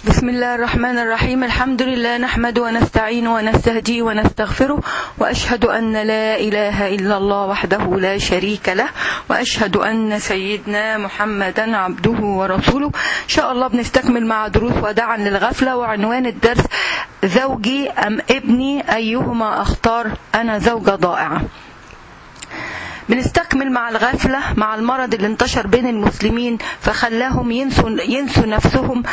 بسم الله الرحمن الرحيم الحمد لله نحمد ونستعين ونستهدي ونستغفره وأشهد أن لا إله إلا الله وحده لا شريك له وأشهد أن سيدنا محمدا عبده ورسوله إن شاء الله بنستكمل مع دروس وداعا للغفلة وعنوان الدرس زوجي أم ابني أيهما أختار أنا زوجة ضائعة بنستكمل مع الغفلة مع المرض اللي انتشر بين المسلمين فخلاهم ينسوا, ينسوا نفسهم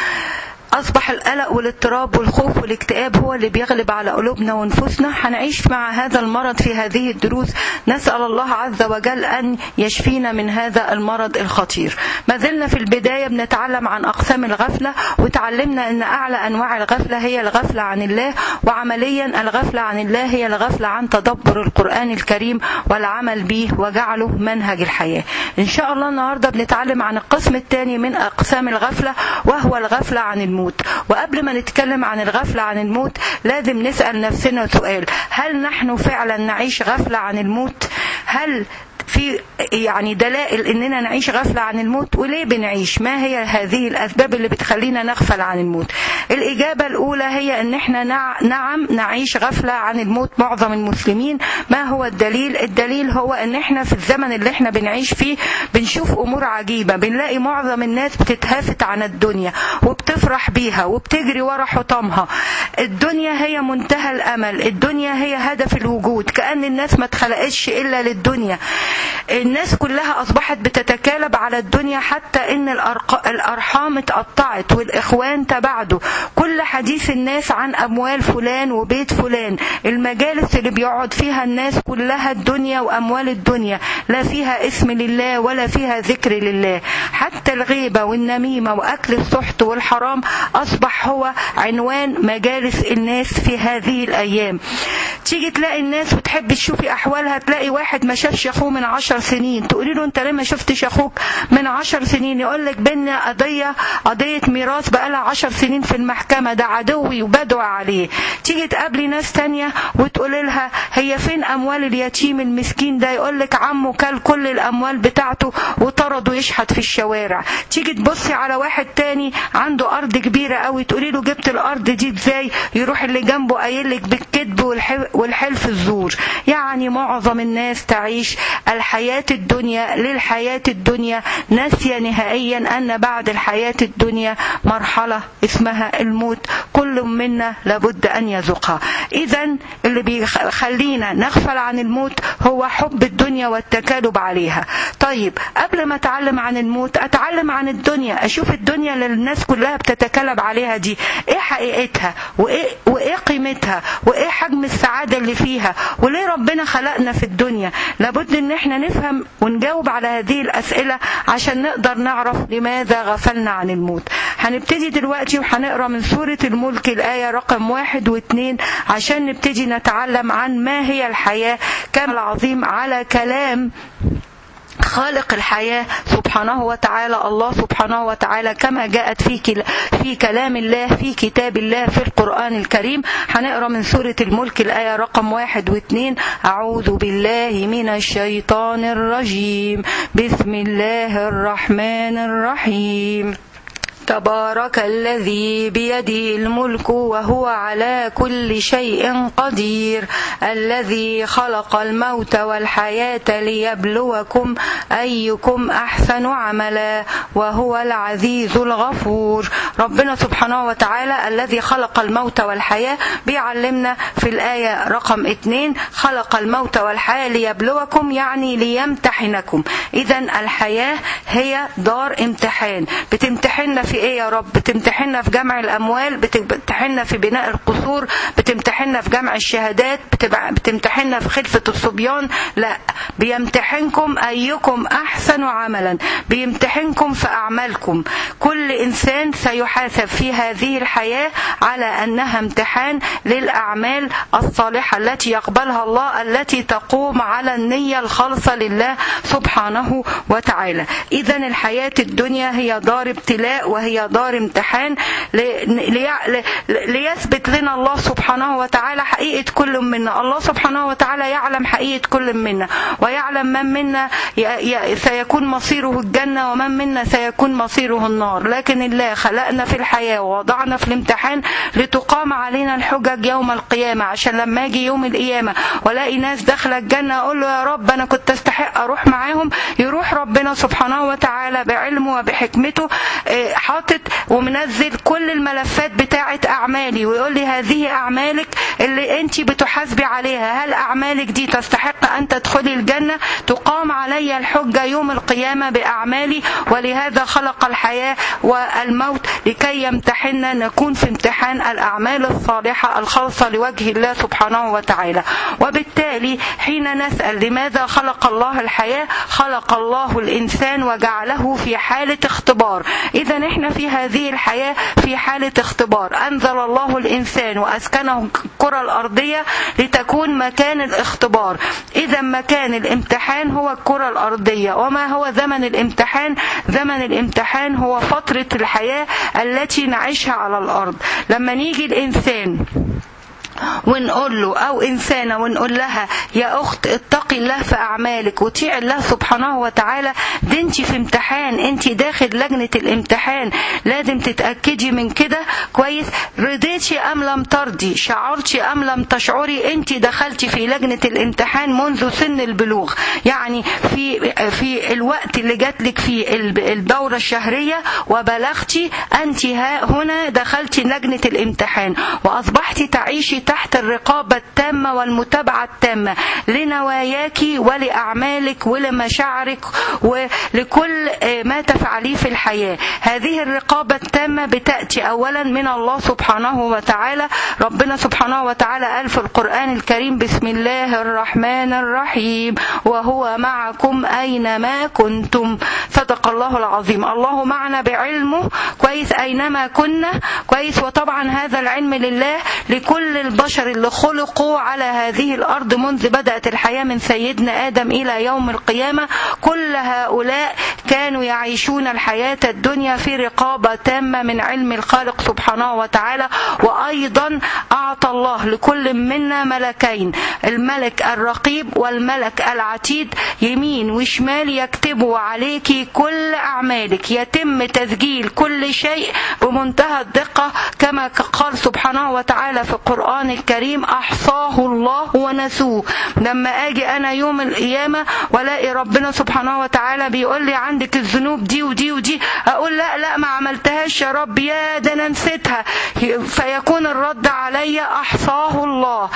أصبح القلق والاضطراب والخوف والاكتئاب هو اللي بيغلب على قلوبنا ونفوسنا هنعيش مع هذا المرض في هذه الدروس نسأل الله عز وجل أن يشفينا من هذا المرض الخطير ما زلنا في البداية بنتعلم عن أقسام الغفلة وتعلمنا أن أعلى أنواع الغفلة هي الغفلة عن الله وعمليا الغفلة عن الله هي الغفلة عن تدبر القرآن الكريم والعمل به وجعله منهج الحياة إن شاء الله النهاردة بنتعلم عن القسم الثاني من أقسام الغفلة وهو الغفلة عن الموت الموت وقبل ما نتكلم عن الغفلة عن الموت لازم نسأل نفسنا سؤال هل نحن فعلا نعيش غفلة عن الموت هل في يعني دلائل اننا نعيش غفله عن الموت وليه بنعيش ما هي هذه الاسباب اللي بتخلينا نغفل عن الموت الاجابه الاولى هي ان احنا نعم نعيش غفله عن الموت معظم المسلمين ما هو الدليل الدليل هو ان احنا في الزمن اللي احنا بنعيش فيه بنشوف امور عجيبه بنلاقي معظم الناس بتتهافت عن الدنيا وبتفرح بيها وبتجري ورا حطامها الدنيا هي منتهى الامل الدنيا هي هدف الوجود كان الناس ما اتخلقتش الا للدنيا الناس كلها أصبحت بتتكالب على الدنيا حتى إن الأرحام اتقطعت والإخوان تبعدوا كل حديث الناس عن أموال فلان وبيت فلان المجالس اللي بيقعد فيها الناس كلها الدنيا وأموال الدنيا لا فيها اسم لله ولا فيها ذكر لله حتى الغيبة والنميمة وأكل السحت والحرام أصبح هو عنوان مجالس الناس في هذه الأيام تيجي تلاقي الناس وتحب تشوفي أحوالها تلاقي واحد ما شافش أخوه من عشر سنين تقولي له انت ليه ما شفتش اخوك من عشر سنين يقول لك بينا قضية قضية ميراث بقالها عشر سنين في المحكمة ده عدوي وبدعو عليه تيجي تقابلي ناس تانية وتقول لها هي فين اموال اليتيم المسكين ده يقول لك عمه كل كل الاموال بتاعته وطرده يشحت في الشوارع تيجي تبصي على واحد تاني عنده ارض كبيرة قوي تقولي له جبت الارض دي ازاي يروح اللي جنبه قايل لك بالكذب والحلف الزور يعني معظم الناس تعيش الحياة الدنيا للحياة الدنيا ناسية نهائيا أن بعد الحياة الدنيا مرحلة اسمها الموت كل منا لابد أن يذوقها إذا اللي بيخلينا نغفل عن الموت هو حب الدنيا والتكالب عليها طيب قبل ما أتعلم عن الموت أتعلم عن الدنيا أشوف الدنيا اللي الناس كلها بتتكالب عليها دي إيه حقيقتها وإيه, وإيه قيمتها وإيه حجم السعادة اللي فيها وليه ربنا خلقنا في الدنيا لابد ان احنا نفهم ونجاوب على هذه الاسئله عشان نقدر نعرف لماذا غفلنا عن الموت هنبتدي دلوقتي وهنقرا من سوره الملك الايه رقم واحد واثنين عشان نبتدي نتعلم عن ما هي الحياه كان العظيم على كلام خالق الحياة سبحانه وتعالى الله سبحانه وتعالى كما جاءت في في كلام الله في كتاب الله في القرآن الكريم هنقرا من سورة الملك الآية رقم واحد واثنين أعوذ بالله من الشيطان الرجيم بسم الله الرحمن الرحيم تبارك الذي بيده الملك وهو على كل شيء قدير الذي خلق الموت والحياة ليبلوكم أيكم أحسن عملا وهو العزيز الغفور ربنا سبحانه وتعالى الذي خلق الموت والحياة بيعلمنا في الآية رقم اتنين خلق الموت والحياة ليبلوكم يعني ليمتحنكم إذا الحياة هي دار امتحان بتمتحننا في ايه يا رب بتمتحنا في جمع الاموال بتمتحنا في بناء القصور بتمتحنا في جمع الشهادات بتمتحنا في خلفة الصبيان لا بيمتحنكم ايكم احسن عملا بيمتحنكم في اعمالكم كل انسان سيحاسب في هذه الحياة على انها امتحان للاعمال الصالحة التي يقبلها الله التي تقوم على النية الخالصة لله سبحانه وتعالى اذا الحياة الدنيا هي دار ابتلاء وهي هي دار امتحان ليثبت لنا الله سبحانه وتعالى حقيقة كل منا الله سبحانه وتعالى يعلم حقيقة كل منا ويعلم من منا سيكون مصيره الجنة ومن منا سيكون مصيره النار لكن الله خلقنا في الحياة ووضعنا في الامتحان لتقام علينا الحجج يوم القيامة عشان لما اجي يوم القيامة والاقي ناس داخلة الجنة اقول له يا رب انا كنت استحق اروح معاهم يروح ربنا سبحانه وتعالى بعلمه وبحكمته حاطط ومنزل كل الملفات بتاعة اعمالي ويقول لي هذه اعمالك اللي انت بتحاسبي عليها هل اعمالك دي تستحق ان تدخلي الجنة تقام علي الحجة يوم القيامة باعمالي ولهذا خلق الحياة والموت لكي يمتحنا نكون في امتحان الاعمال الصالحة الخالصة لوجه الله سبحانه وتعالى وبالتالي حين نسأل لماذا خلق الله الحياة خلق الله الإنسان وجعله في حالة اختبار إذا احنا في هذه الحياة في حالة اختبار أنزل الله الإنسان وأسكنه الكرة الأرضية لتكون مكان الاختبار إذا مكان الامتحان هو الكرة الأرضية وما هو زمن الامتحان زمن الامتحان هو فترة الحياة التي نعيشها على الأرض لما نيجي الإنسان ونقول له او انسانه ونقول لها يا اخت اتقي الله في اعمالك وطيع الله سبحانه وتعالى ده انت في امتحان انت داخل لجنه الامتحان لازم تتاكدي من كده كويس رضيتي ام لم ترضي شعرتي ام لم تشعري انت دخلتي في لجنه الامتحان منذ سن البلوغ يعني في في الوقت اللي جات لك فيه الدوره الشهريه وبلغتي انت هنا دخلتي لجنه الامتحان واصبحتي تعيشي تحت الرقابة التامة والمتابعة التامة لنواياك ولأعمالك ولمشاعرك ولكل ما تفعليه في الحياة هذه الرقابة التامة بتأتي أولا من الله سبحانه وتعالى ربنا سبحانه وتعالى قال في القرآن الكريم بسم الله الرحمن الرحيم وهو معكم أينما كنتم صدق الله العظيم الله معنا بعلمه كويس أينما كنا كويس وطبعا هذا العلم لله لكل البشر اللي خلقوا على هذه الأرض منذ بدأت الحياة من سيدنا آدم إلى يوم القيامة كل هؤلاء كانوا يعيشون الحياة الدنيا في رقابة تامة من علم الخالق سبحانه وتعالى وأيضا أعطى الله لكل منا ملكين الملك الرقيب والملك العتيد يمين وشمال يكتبوا عليك كل أعمالك يتم تسجيل كل شيء بمنتهى الدقة كما قال سبحانه وتعالى في القرآن الكريم أحصاه الله ونسوه لما أجي أنا يوم القيامة ولاقي ربنا سبحانه وتعالى بيقول لي عندك الذنوب دي ودي ودي أقول لا لا ما عملتهاش يا رب يا ده أنا نسيتها فيكون الرد علي أحصاه الله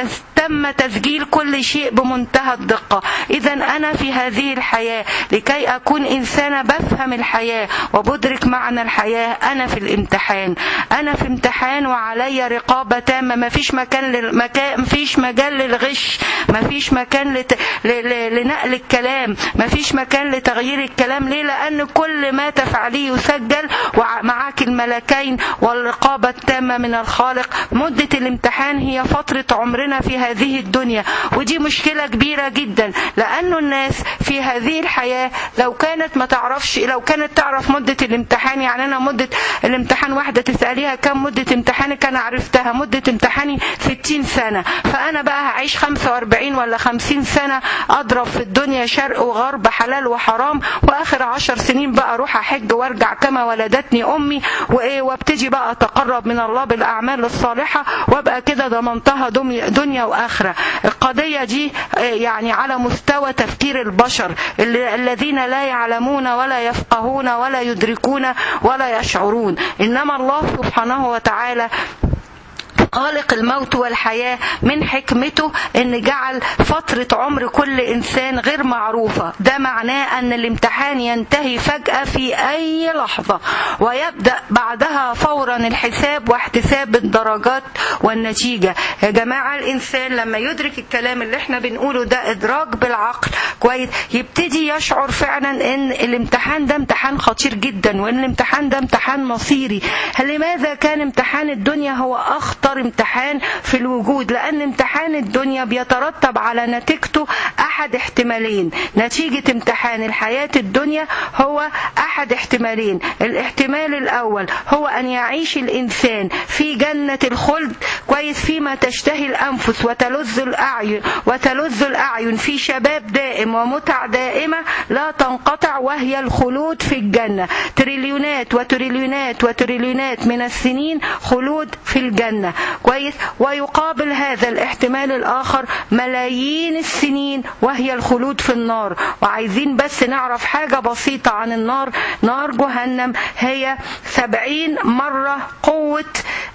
تم تسجيل كل شيء بمنتهى الدقة إذا أنا في هذه الحياة لكي أكون إنسانة بفهم الحياة وبدرك معنى الحياة أنا في الامتحان أنا في امتحان وعلي رقابة تامة ما فيش مكان للمكان ما فيش مجال للغش ما فيش مكان لت... ل... ل... لنقل الكلام ما فيش مكان لتغيير الكلام ليه لأن كل ما تفعليه يسجل ومعاك الملكين والرقابة التامة من الخالق مدة الامتحان هي فترة عمرنا في هذه الدنيا ودي مشكلة كبيرة جدا لأنه الناس في هذه الحياة لو كانت ما تعرفش لو كانت تعرف مدة الامتحان يعني أنا مدة الامتحان واحدة تسأليها كم مدة امتحانك أنا عرفتها مدة امتحاني 60 سنة فأنا بقى هعيش 45 ولا 50 سنة أضرب في الدنيا شرق وغرب حلال وحرام وآخر 10 سنين بقى أروح أحج وأرجع كما ولدتني أمي وإيه وابتدي بقى أتقرب من الله بالأعمال الصالحة وأبقى كده ضمنتها دنيا وآخرة القضية دي يعني على مستوى تفكير البشر الذين لا يعلمون ولا يفقهون ولا يدركون ولا يشعرون إنما الله سبحانه وتعالى خالق الموت والحياة من حكمته ان جعل فترة عمر كل انسان غير معروفة ده معناه ان الامتحان ينتهي فجأة في اي لحظة ويبدأ بعدها فورا الحساب واحتساب الدرجات والنتيجة يا جماعة الانسان لما يدرك الكلام اللي احنا بنقوله ده ادراك بالعقل كويس يبتدي يشعر فعلا ان الامتحان ده امتحان خطير جدا وان الامتحان ده امتحان مصيري لماذا كان امتحان الدنيا هو اخطر امتحان في الوجود لأن امتحان الدنيا بيترتب على نتيجته أحد احتمالين نتيجة امتحان الحياة الدنيا هو أحد احتمالين الاحتمال الأول هو أن يعيش الإنسان في جنة الخلد كويس فيما تشتهي الأنفس وتلذ الأعين وتلذ الأعين في شباب دائم ومتع دائمة لا تنقطع وهي الخلود في الجنة تريليونات وتريليونات وتريليونات من السنين خلود في الجنة كويس ويقابل هذا الاحتمال الآخر ملايين السنين وهي الخلود في النار وعايزين بس نعرف حاجة بسيطة عن النار نار جهنم هي سبعين مرة قوة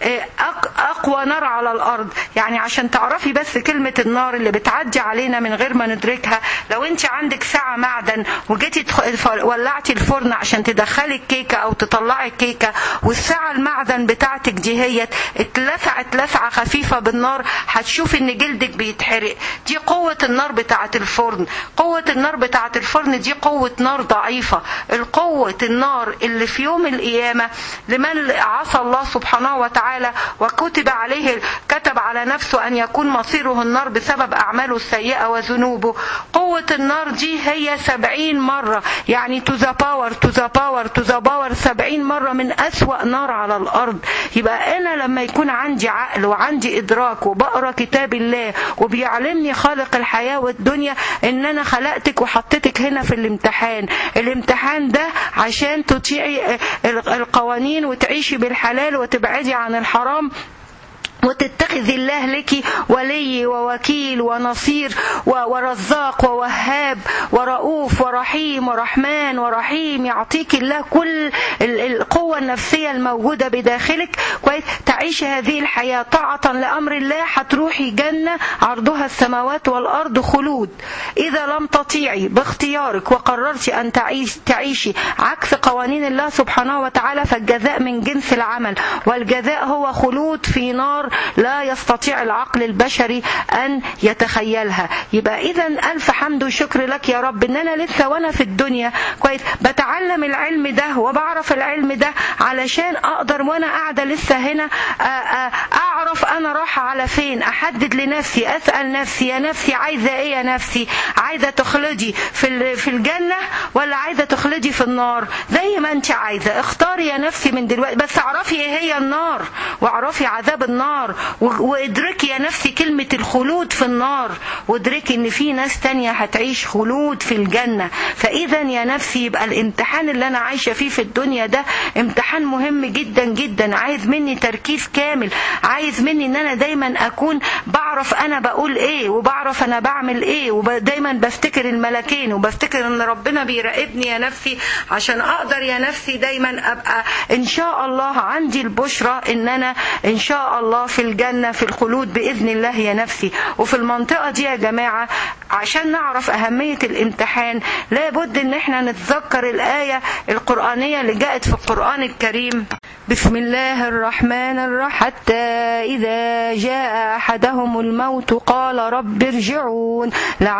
أقوى نار على الأرض يعني عشان تعرفي بس كلمة النار اللي بتعدي علينا من غير ما ندركها لو انت عندك ساعة معدن وجيتي ولعتي الفرن عشان تدخلي الكيكة أو تطلعي الكيكة والساعة المعدن بتاعتك دي هي اتلسعت لسعة خفيفة بالنار هتشوفي ان جلدك بيتحرق دي قوة النار بتاعت الفرن قوة النار بتاعت الفرن دي قوة نار ضعيفة القوة النار اللي في يوم القيامة لمن عصى الله سبحانه وتعالى وكتب عليه كتب على نفسه أن يكون مصيره النار بسبب أعماله السيئة وذنوبه قوة النار دي هي سبعين مرة يعني to the power to the power to the power سبعين مرة من أسوأ نار على الأرض يبقى أنا لما يكون عندي عقل وعندي إدراك وبقرأ كتاب الله وبيعلمني خالق الحياة والدنيا إن أنا خلقتك وحطيتك هنا في الامتحان الامتحان ده عشان تطيعي القوانين وتعيشي بالحلال وتبعدي عن الحرام وتتخذ الله لك ولي ووكيل ونصير ورزاق ووهاب ورؤوف ورحيم ورحمن ورحيم يعطيك الله كل القوة النفسية الموجودة بداخلك كويس تعيش هذه الحياة طاعة لأمر الله هتروحي جنة عرضها السماوات والأرض خلود إذا لم تطيعي باختيارك وقررت أن تعيش تعيشي عكس قوانين الله سبحانه وتعالى فالجزاء من جنس العمل والجزاء هو خلود في نار لا يستطيع العقل البشري أن يتخيلها يبقى إذا ألف حمد وشكر لك يا رب إن أنا لسه وأنا في الدنيا كويس بتعلم العلم ده وبعرف العلم ده علشان أقدر وأنا قاعدة لسه هنا أعرف أنا رايحة على فين أحدد لنفسي أسأل نفسي يا نفسي عايزة إيه يا نفسي عايزة تخلدي في في الجنة ولا عايزة تخلدي في النار زي ما أنت عايزة اختاري يا نفسي من دلوقتي بس اعرفي إيه هي النار واعرفي عذاب النار وادركي يا نفسي كلمة الخلود في النار وادركي ان في ناس تانية هتعيش خلود في الجنة فاذا يا نفسي يبقى الامتحان اللي انا عايشة فيه في الدنيا ده امتحان مهم جدا جدا عايز مني تركيز كامل عايز مني ان انا دايما اكون بعرف انا بقول ايه وبعرف انا بعمل ايه ودايما بفتكر الملكين وبفتكر ان ربنا بيراقبني يا نفسي عشان اقدر يا نفسي دايما ابقى ان شاء الله عندي البشرى ان انا ان شاء الله في الجنة في الخلود بإذن الله يا نفسي وفي المنطقة دي يا جماعة عشان نعرف أهمية الامتحان لابد ان احنا نتذكر الآية القرآنية اللي جاءت في القرآن الكريم بسم الله الرحمن الرحيم حتى إذا جاء أحدهم الموت قال رب ارجعون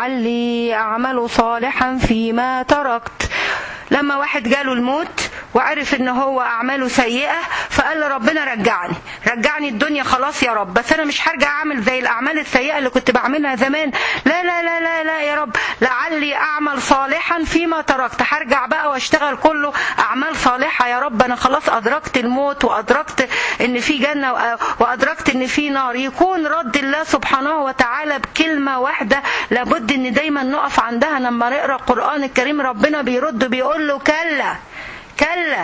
لعلي أعمل صالحا فيما تركت لما واحد جاله الموت وعرف ان هو اعماله سيئه فقال ربنا رجعني رجعني الدنيا خلاص يا رب بس انا مش هرجع اعمل زي الاعمال السيئه اللي كنت بعملها زمان لا لا لا لا لا يا رب لعلي اعمل صالحا فيما تركت هرجع بقى واشتغل كله اعمال صالحه يا رب انا خلاص ادركت الموت وادركت ان في جنه وادركت ان في نار يكون رد الله سبحانه وتعالى بكلمه واحده لابد ان دايما نقف عندها لما نقرا القران الكريم ربنا بيرد بيقول له كلا كلا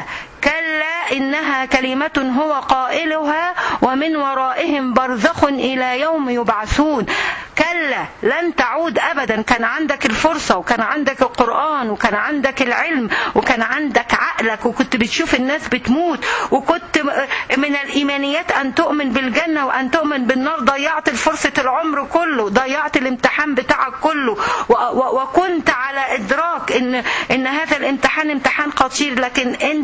كلا إنها كلمة هو قائلها ومن ورائهم برزخ إلى يوم يبعثون كلا لن تعود أبدا كان عندك الفرصة وكان عندك القرآن وكان عندك العلم وكان عندك عقلك وكنت بتشوف الناس بتموت وكنت من الإيمانيات أن تؤمن بالجنة وأن تؤمن بالنار ضيعت فرصة العمر كله ضيعت الامتحان بتاعك كله وكنت على إدراك إن إن هذا الامتحان امتحان خطير لكن أنت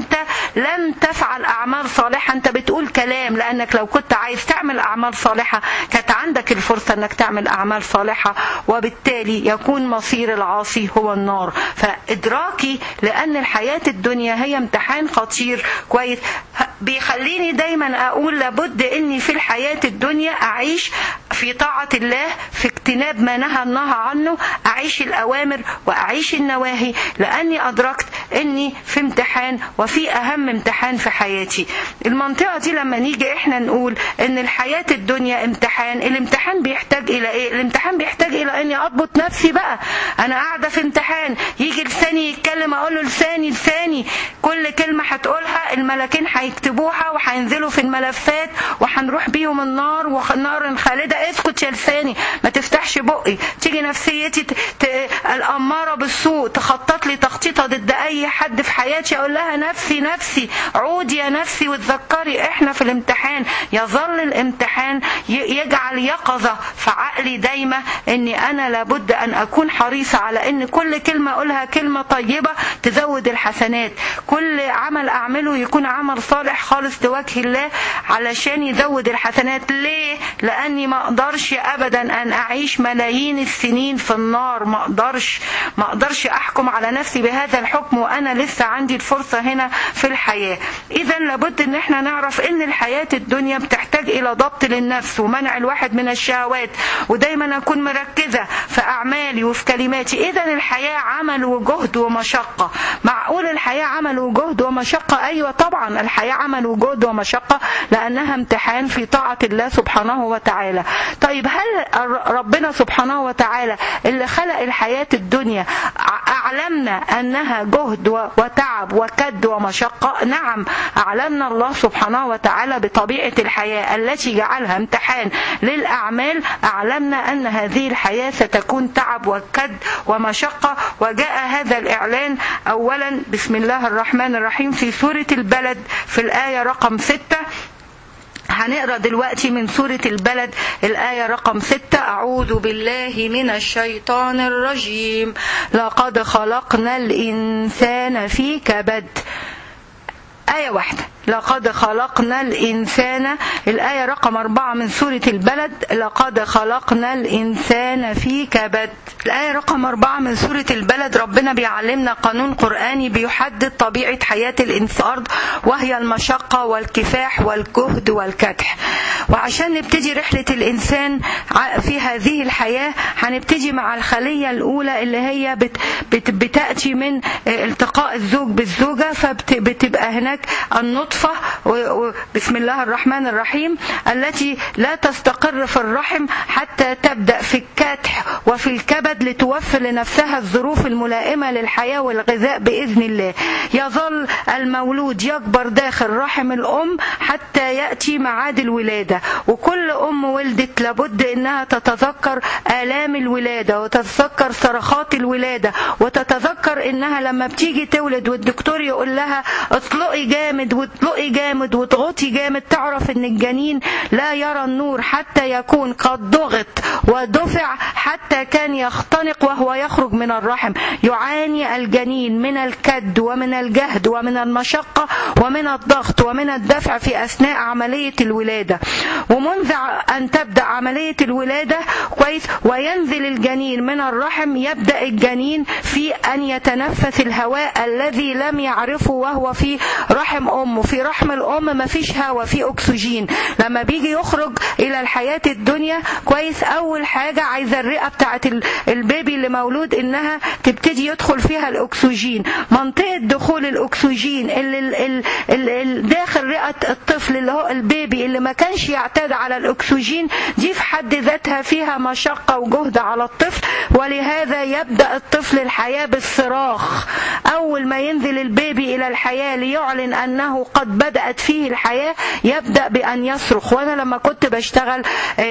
لم تفعل اعمال صالحه انت بتقول كلام لانك لو كنت عايز تعمل اعمال صالحه كانت عندك الفرصه انك تعمل اعمال صالحه وبالتالي يكون مصير العاصي هو النار فادراكي لان الحياه الدنيا هي امتحان خطير كويس بيخليني دايما اقول لابد اني في الحياه الدنيا اعيش في طاعة الله في اجتناب ما نهى الله عنه أعيش الأوامر وأعيش النواهي لأني أدركت أني في امتحان وفي أهم امتحان في حياتي المنطقة دي لما نيجي إحنا نقول أن الحياة الدنيا امتحان الامتحان بيحتاج إلى إيه الامتحان بيحتاج إلى أني أضبط نفسي بقى أنا قاعدة في امتحان يجي لساني يتكلم أقول له لساني لساني كل كلمة هتقولها الملاكين هيكتبوها وهينزلوا في الملفات وهنروح بيهم النار ونار خالدة اسكت يا لساني ما تفتحش بقي تيجي نفسيتي ت... ت... الأمارة بالسوء تخطط لي تخطيطة ضد أي حد في حياتي أقول لها نفسي نفسي عودي يا نفسي وتذكري إحنا في الامتحان يظل الامتحان ي... يجعل يقظة في عقلي دايما إني أنا لابد أن أكون حريصة على إن كل كلمة أقولها كلمة طيبة تزود الحسنات كل عمل أعمله يكون عمل صالح خالص لوجه الله علشان يزود الحسنات ليه؟ لأني ما اقدرش ابدا ان اعيش ملايين السنين في النار ما اقدرش ما اقدرش احكم على نفسي بهذا الحكم وانا لسه عندي الفرصه هنا في الحياه اذا لابد ان احنا نعرف ان الحياه الدنيا بتحتاج الى ضبط للنفس ومنع الواحد من الشهوات ودايما اكون مركزه في اعمالي وفي كلماتي اذا الحياه عمل وجهد ومشقه معقول الحياه عمل وجهد ومشقه ايوه طبعا الحياه عمل وجهد ومشقه لانها امتحان في طاعه الله سبحانه وتعالى طيب هل ربنا سبحانه وتعالى اللي خلق الحياة الدنيا أعلمنا أنها جهد وتعب وكد ومشقة نعم أعلمنا الله سبحانه وتعالى بطبيعة الحياة التي جعلها امتحان للأعمال أعلمنا أن هذه الحياة ستكون تعب وكد ومشقة وجاء هذا الإعلان أولا بسم الله الرحمن الرحيم في سورة البلد في الآية رقم ستة هنقرا دلوقتي من سورة البلد الآية رقم ستة أعوذ بالله من الشيطان الرجيم لقد خلقنا الإنسان في كبد آية واحدة لقد خلقنا الإنسان الآية رقم أربعة من سورة البلد لقد خلقنا الإنسان في كبد الآية رقم أربعة من سورة البلد ربنا بيعلمنا قانون قرآني بيحدد طبيعة حياة الإنسان وهي المشقة والكفاح والجهد والكدح وعشان نبتدي رحلة الإنسان في هذه الحياة هنبتدي مع الخلية الأولى اللي هي بت بت بتأتي من التقاء الزوج بالزوجة فبتبقى هناك النطفة بسم الله الرحمن الرحيم التي لا تستقر في الرحم حتى تبدأ في الكدح وفي الكبد لتوفر لنفسها الظروف الملائمة للحياة والغذاء بإذن الله يظل المولود يكبر داخل رحم الأم حتى يأتي معاد الولادة وكل أم ولدت لابد أنها تتذكر آلام الولادة وتتذكر صرخات الولادة وتتذكر أنها لما بتيجي تولد والدكتور يقول لها اطلقي جامد واطلقي جامد واضغطي جامد تعرف ان الجنين لا يرى النور حتى يكون قد ضغط ودفع حتى كان يختنق وهو يخرج من الرحم يعاني الجنين من الكد ومن الجهد ومن المشقة ومن الضغط ومن الدفع في أثناء عملية الولادة ومنذ أن تبدأ عملية الولادة كويس وينزل الجنين من الرحم يبدأ الجنين في أن يتنفس الهواء الذي لم يعرفه وهو في رحم أمه في رحم الأم ما فيش هواء في أكسجين لما بيجي يخرج إلى الحياة الدنيا كويس أول حاجة عايزة الرئة بتاعت البيبي اللي مولود إنها تبتدي يدخل فيها الأكسجين منطقة دخول الأكسجين اللي, اللي داخل رئة الطفل اللي هو البيبي اللي ما كانش يعتاد على الأكسجين دي في حد ذاتها فيها مشقة وجهد على الطفل ولهذا يبدأ الطفل الحياة بالصراخ أول ما ينزل البيبي إلى الحياة ليعلن أنه قد بدأت فيه الحياة يبدأ بأن يصرخ وأنا لما كنت بشتغل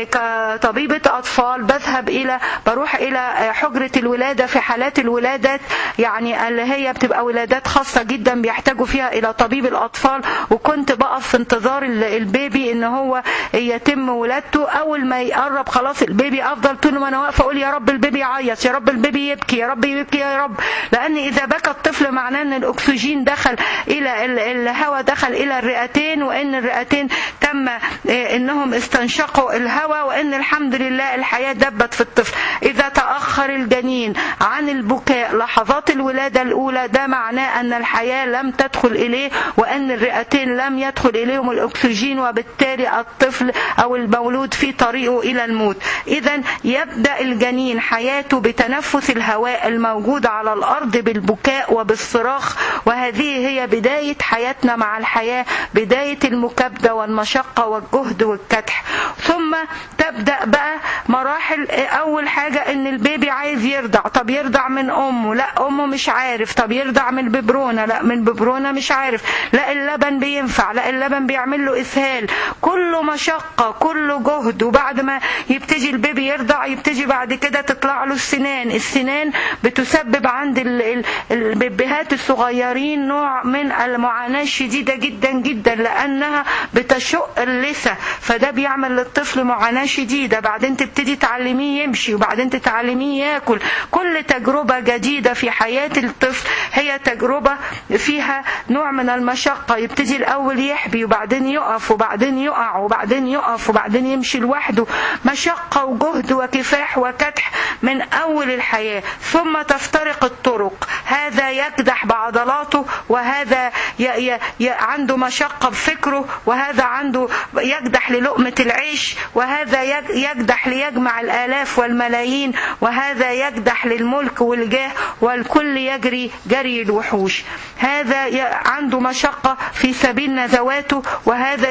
كطبيبة أطفال بذهب إلى بروح إلى حجرة الولادة في حالات الولادات يعني اللي هي بتبقى ولادات خاصة جدا بيحتاجوا فيها إلى طبيب الأطفال وكنت بقف في انتظار البيبي إن هو يتم ولادته أول ما يقرب خلاص البيبي أفضل طول ما أنا واقفة أقول يا رب البيبي يعيط يا رب البيبي يبكي يا رب يبكي يا رب لأن إذا بكى الطفل معناه إن الأكسجين دخل إلى الهواء دخل إلى الرئتين وإن الرئتين تم إنهم استنشقوا الهواء وإن الحمد لله الحياة دبت في الطفل إذا تأخر الجنين عن البكاء لحظات الولادة الأولى ده معناه أن الحياة لم تدخل إليه وأن الرئتين لم يدخل إليهم الأكسجين وبالتالي الطفل أو المولود في طريقه إلى الموت إذا يبدأ الجنين حياته بتنفس الهواء الموجود على الأرض بالبكاء وبالصراخ وهذه هي بداية حياتنا مع الحياة بداية المكابدة والمشقة والجهد والكدح ثم تبدأ بقى مراحل أول حاجة إن البيبي عايز يرضع طب يرضع من أمه لا أمه مش عارف طب يرضع من ببرونة لا من ببرونة مش عارف لا اللبن بينفع لا اللبن بيعمل له إسهال كله مشقة كله جهد وبعد ما يبتدي البيبي يرضع يبتدي بعد كده تطلع له السنان السنان بتسبب عند البيبيهات الصغيرين نوع من المعاناة الشديدة جدا جدا لأنها بتشق اللثة فده بيعمل للطفل معاناة شديدة بعدين تبتدي تعلميه يمشي وبعدين تتعلميه ياكل كل تجربة جديدة في حياة الطفل هي تجربة فيها نوع من المشقة يبتدي الأول يحبي وبعدين يقف وبعدين يقع وبعدين يقف وبعدين يمشي لوحده مشقة وجهد وكفاح وكدح من أول الحياة ثم تفترق الطرق هذا يكدح بعضلاته وهذا ي ي ي عنده مشقة بفكره وهذا عنده يكدح للقمة العيش وهذا يكدح ليجمع الآلاف والملايين وهذا يكدح للملك والجاه والكل يجري جري الوحوش هذا عنده مشقة في سبيل نزواته وهذا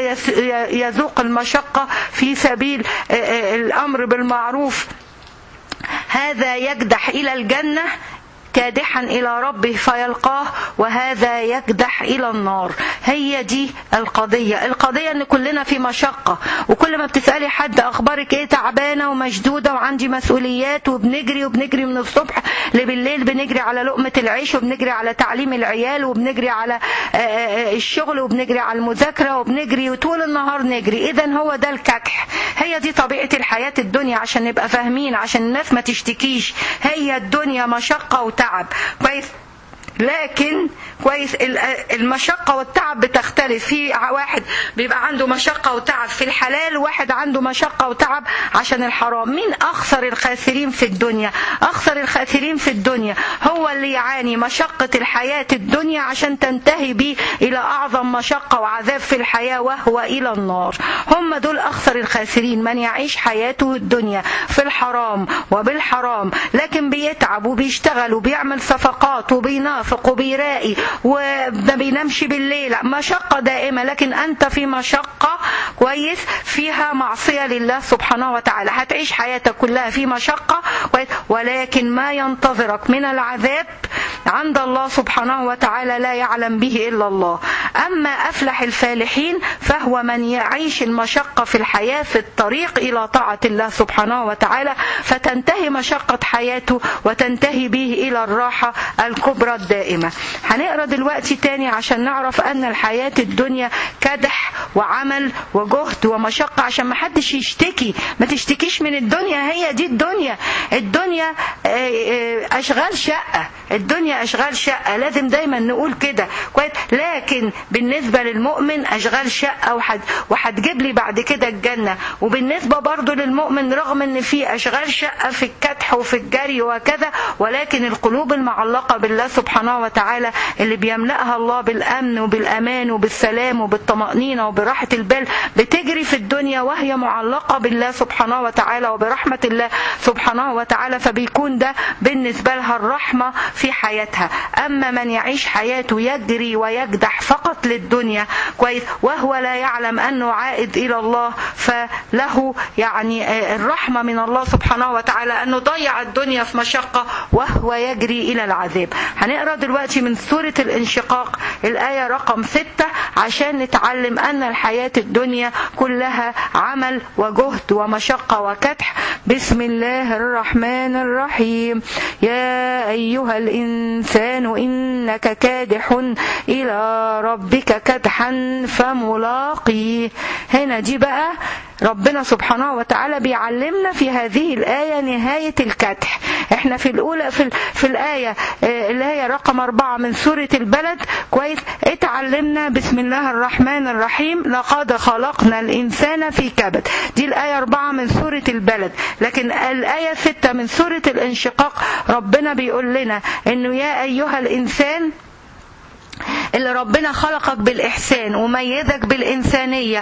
يذوق المشقة في سبيل الأمر بالمعروف هذا يكدح إلى الجنة كادحا إلى ربه فيلقاه وهذا يكدح إلى النار هي دي القضية القضية أن كلنا في مشقة وكل ما بتسألي حد أخبارك إيه تعبانة ومشدودة وعندي مسؤوليات وبنجري وبنجري من الصبح لبالليل بنجري على لقمة العيش وبنجري على تعليم العيال وبنجري على الشغل وبنجري على المذاكرة وبنجري وطول النهار نجري إذا هو ده الكدح هي دي طبيعة الحياة الدنيا عشان نبقى فاهمين عشان الناس ما تشتكيش هي الدنيا مشقة وتعب تعب كويس لكن كويس المشقة والتعب بتختلف في واحد بيبقى عنده مشقة وتعب في الحلال وواحد عنده مشقة وتعب عشان الحرام مين أخسر الخاسرين في الدنيا أخسر الخاسرين في الدنيا هو اللي يعاني مشقة الحياة الدنيا عشان تنتهي به إلى أعظم مشقة وعذاب في الحياة وهو إلى النار هم دول أخسر الخاسرين من يعيش حياته الدنيا في الحرام وبالحرام لكن بيتعب وبيشتغل وبيعمل صفقات وبينافق بينافق وبيرائي وما بينامش بالليل مشقة دائمة لكن أنت في مشقة كويس فيها معصية لله سبحانه وتعالى هتعيش حياتك كلها في مشقة ولكن ما ينتظرك من العذاب عند الله سبحانه وتعالى لا يعلم به إلا الله أما أفلح الفالحين فهو من يعيش المشقة في الحياة في الطريق إلى طاعة الله سبحانه وتعالى فتنتهي مشقة حياته وتنتهي به إلى الراحة الكبرى الدائمة هنقرأ دلوقتي تاني عشان نعرف أن الحياة الدنيا كدح وعمل وجهد ومشقة عشان ما حدش يشتكي ما تشتكيش من الدنيا هي دي الدنيا الدنيا أشغال شقة الدنيا أشغال شقة لازم دايما نقول كده كويس لكن بالنسبة للمؤمن أشغال شقة وحد وهتجيب لي بعد كده الجنة وبالنسبة برضو للمؤمن رغم ان في أشغال شقة في الكدح وفي الجري وكذا ولكن القلوب المعلقة بالله سبحانه وتعالى اللي بيملأها الله بالأمن وبالأمان وبالسلام وبالطمأنينة وبراحة البال بتجري في الدنيا وهي معلقة بالله سبحانه وتعالى وبرحمة الله سبحانه وتعالى فبيكون ده بالنسبة لها الرحمة في حياتها أما من يعيش حياته يجري ويجدح فقط للدنيا كويس وهو لا يعلم أنه عائد إلى الله فله يعني الرحمة من الله سبحانه وتعالى أنه ضيع الدنيا في مشقة وهو يجري إلى العذاب هنقرأ دلوقتي من سورة الانشقاق الآية رقم ستة عشان نتعلم أن الحياة الدنيا كلها عمل وجهد ومشقة وكدح بسم الله الرحمن الرحيم يا أيها الإنسان إنك كادح إلى ربك كدحا فملاقيه هنا دي بقى ربنا سبحانه وتعالى بيعلمنا في هذه الآية نهاية الكدح احنا في الأولى في, في الآية اللي هي رقم أربعة من سورة البلد كويس اتعلمنا بسم الله الرحمن الرحيم لقد خلقنا الإنسان في كبد دي الآية أربعة من سورة البلد لكن الآية ستة من سورة الانشقاق ربنا بيقول لنا انه يا أيها الإنسان اللي ربنا خلقك بالإحسان وميزك بالإنسانية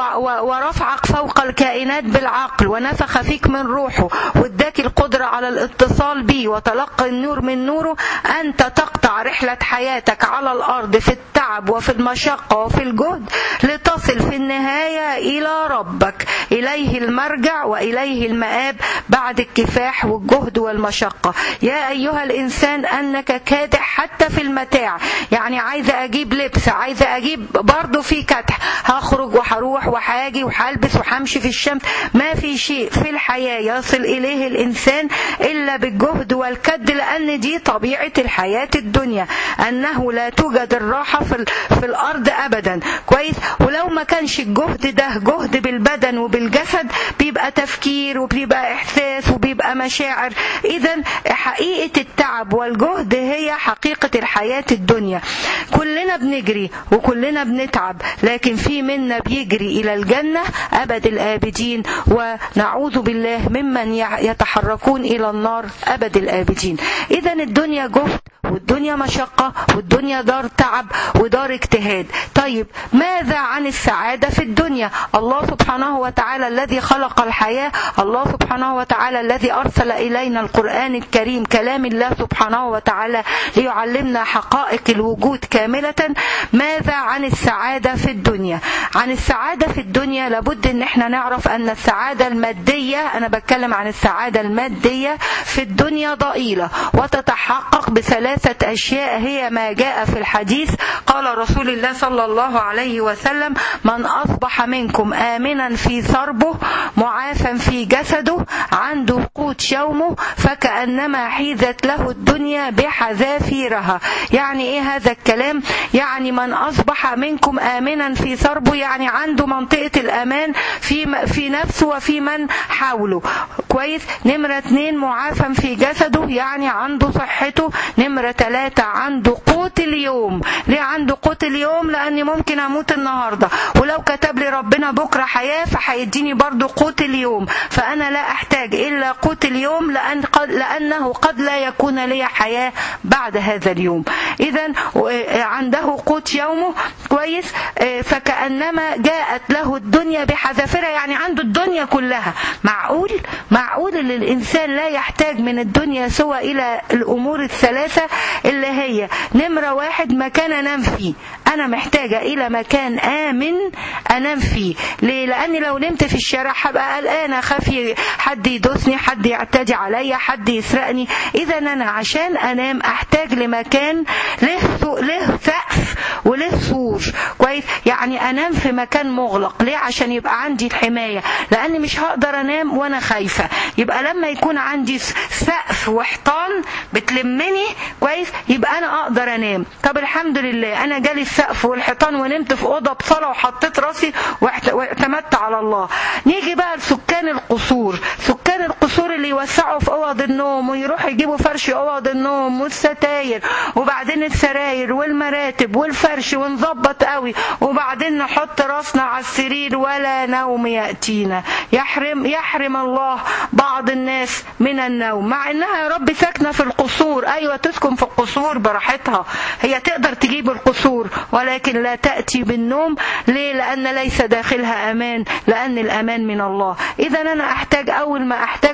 ورفعك فوق الكائنات بالعقل ونفخ فيك من روحه واداك القدرة على الاتصال بيه وتلقي النور من نوره أنت تقطع رحلة حياتك على الأرض في التعب وفي المشقة وفي الجهد لتصل في النهاية إلى ربك إليه المرجع وإليه المآب بعد الكفاح والجهد والمشقة يا أيها الإنسان أنك كادح حتى في المتاع يعني عايزة أجيب لبس عايزة أجيب برضه في كدح هخرج وهروح وهاجي وهلبس وهمشي في الشمس ما في شيء في الحياة يصل إليه الإنسان إلا بالجهد والكد لأن دي طبيعة الحياة الدنيا أنه لا توجد الراحة في, في الأرض أبدا كويس ولو ما كانش الجهد ده جهد بالبدن وبالجسد بيبقى تفكير وبيبقى إحساس وبيبقى مشاعر إذا حقيقة التعب والجهد هي حقيقة الحياة الدنيا كلنا بنجري وكلنا بنتعب لكن في منا بيجري إلى الجنة أبد الآبدين ونعوذ بالله ممن يتحركون إلى النار أبد الآبدين إذا الدنيا جهد والدنيا مشقة والدنيا دار تعب ودار اجتهاد طيب ماذا عن السعادة في الدنيا الله سبحانه وتعالى الذي خلق الحياة الله سبحانه وتعالى الذي أرسل إلينا القرآن الكريم كلام الله سبحانه وتعالى ليعلمنا حقائق الوجود كاملة ماذا عن السعادة في الدنيا عن السعادة في الدنيا لابد ان احنا نعرف ان السعادة المادية انا بتكلم عن السعادة المادية في الدنيا ضئيلة وتتحقق بثلاثة اشياء هي ما جاء في الحديث قال رسول الله صلى الله عليه وسلم من اصبح منكم امنا في ثربه معافا في جسده عنده قوت يومه فكأنما حيزت له الدنيا بحذافيرها يعني ايه هذا الكلام يعني من اصبح منكم امنا في ثربه يعني عنده منطقة الامان في في نفسه وفي من حوله كويس نمرة اتنين معافى في جسده يعني عنده صحته نمرة تلاتة عنده قوت اليوم ليه عنده قوت اليوم لاني ممكن اموت النهاردة ولو كتب لي ربنا بكرة حياة فهيديني برضو قوت اليوم فانا لا احتاج الا قوت اليوم لأن قد لانه قد لا يكون لي حياة بعد هذا اليوم اذا عنده قوت يومه كويس فكأنما جاءت له الدنيا بحذافيرها يعني عنده الدنيا كلها معقول معقول ان الانسان لا يحتاج من الدنيا سوى الى الامور الثلاثة اللي هي نمرة واحد مكان انام فيه انا محتاجة الى مكان امن انام فيه ليه لاني لو نمت في الشارع هبقى قلقانة اخاف حد يدوسني حد يعتدي عليا حد يسرقني اذا انا عشان انام احتاج لمكان له له سقف وله سور كويس يعني انام في مكان مغلق ليه عشان يبقى عندي الحماية لاني مش هقدر انام وانا خايفة يبقى لما يكون عندي سقف وحيطان بتلمني كويس يبقى انا اقدر انام طب الحمد لله انا جالي السقف والحيطان ونمت في اوضه بصلاه وحطيت راسي واعتمدت على الله نيجي بقى لسكان القصور سكان القصور اللي يوسعوا في اوض النوم ويروحوا يجيبوا فرش اوض النوم والستاير وبعدين السراير والمراتب والفرش ونظبط قوي وبعدين نحط راسنا على السرير ولا نوم ياتينا يحرم يحرم الله بعض الناس من النوم مع انها يا رب ساكنه في القصور ايوه تسكن في القصور براحتها هي تقدر تجيب القصور ولكن لا تاتي بالنوم ليه لان ليس داخلها امان لان الامان من الله اذا انا احتاج اول ما احتاج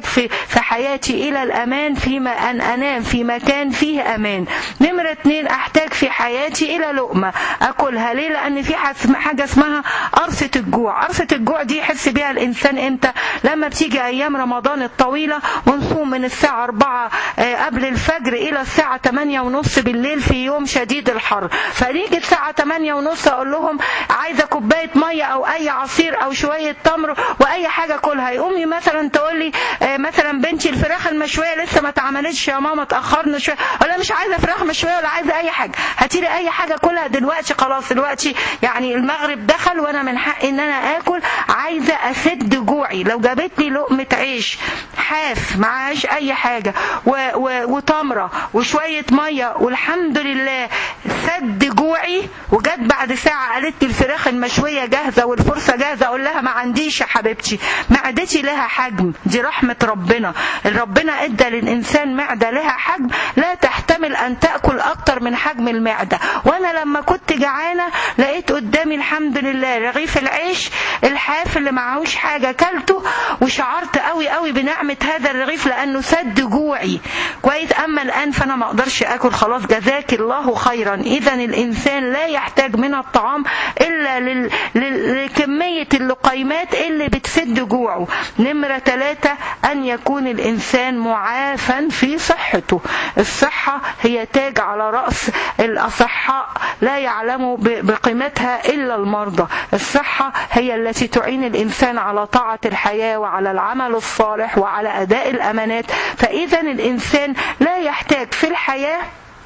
في في حياتي الى الامان فيما ان انام في مكان فيه امان نمرة اتنين احتاج في حياتي الى لقمة اكلها ليه لان في حاجة اسمها قرصة الجوع قرصة الجوع دي يحس بيها الانسان امتى لما بتيجي ايام رمضان الطويلة ونصوم من الساعة 4 قبل الفجر الى الساعة 8 ونص بالليل في يوم شديد الحر فنيجي الساعة 8 ونص اقول لهم عايزة كوباية مية او اي عصير او شوية تمر واي حاجة كلها يقوم مثلا تقول لي مثلا بنتي الفراخ المشوية لسه ما اتعملتش يا ماما اتأخرنا شوية ولا مش عايزة فراخ مشوية ولا عايزة اي حاجة هاتي لي اي حاجة كلها دلوقتي خلاص دلوقتي يعني المغرب دخل وانا من حقي ان انا اكل عايزة اسد جوعي لو جابت لي لقمة عيش حاف معاش اي حاجة و و وتمرة وشوية مية والحمد لله سد جوعي وجت بعد ساعة قالت لي الفراخ المشوية جاهزة والفرصة جاهزة اقول لها ما عنديش يا حبيبتي معدتي لها حجم دي رحمة ربنا ربنا ادى للانسان معدة لها حجم لا تحتمل ان تأكل اكتر من حجم المعدة وانا لما كنت جعانة لقيت قدامي الحمد لله رغيف العيش الحاف اللي معهوش حاجة كلته وشعرت قوي قوي بنعمة هذا الرغيف لانه سد جوعي كويس اما الان فانا ما اقدرش اكل خلاص جزاك الله خيرا اذا الانسان لا يحتاج من الطعام الا لل... لل... لكمية اللقيمات اللي بتسد جوعه نمرة ثلاثة ان يكون الانسان معافا في صحته الصحة هي تاج على رأس الاصحاء لا يعلم بقيمتها الا المرضى الصحة هي التي تعين الانسان على طاعة الحياة وعلى العمل الصالح وعلى اداء الامانات فاذا الانسان لا يحتاج في الحياة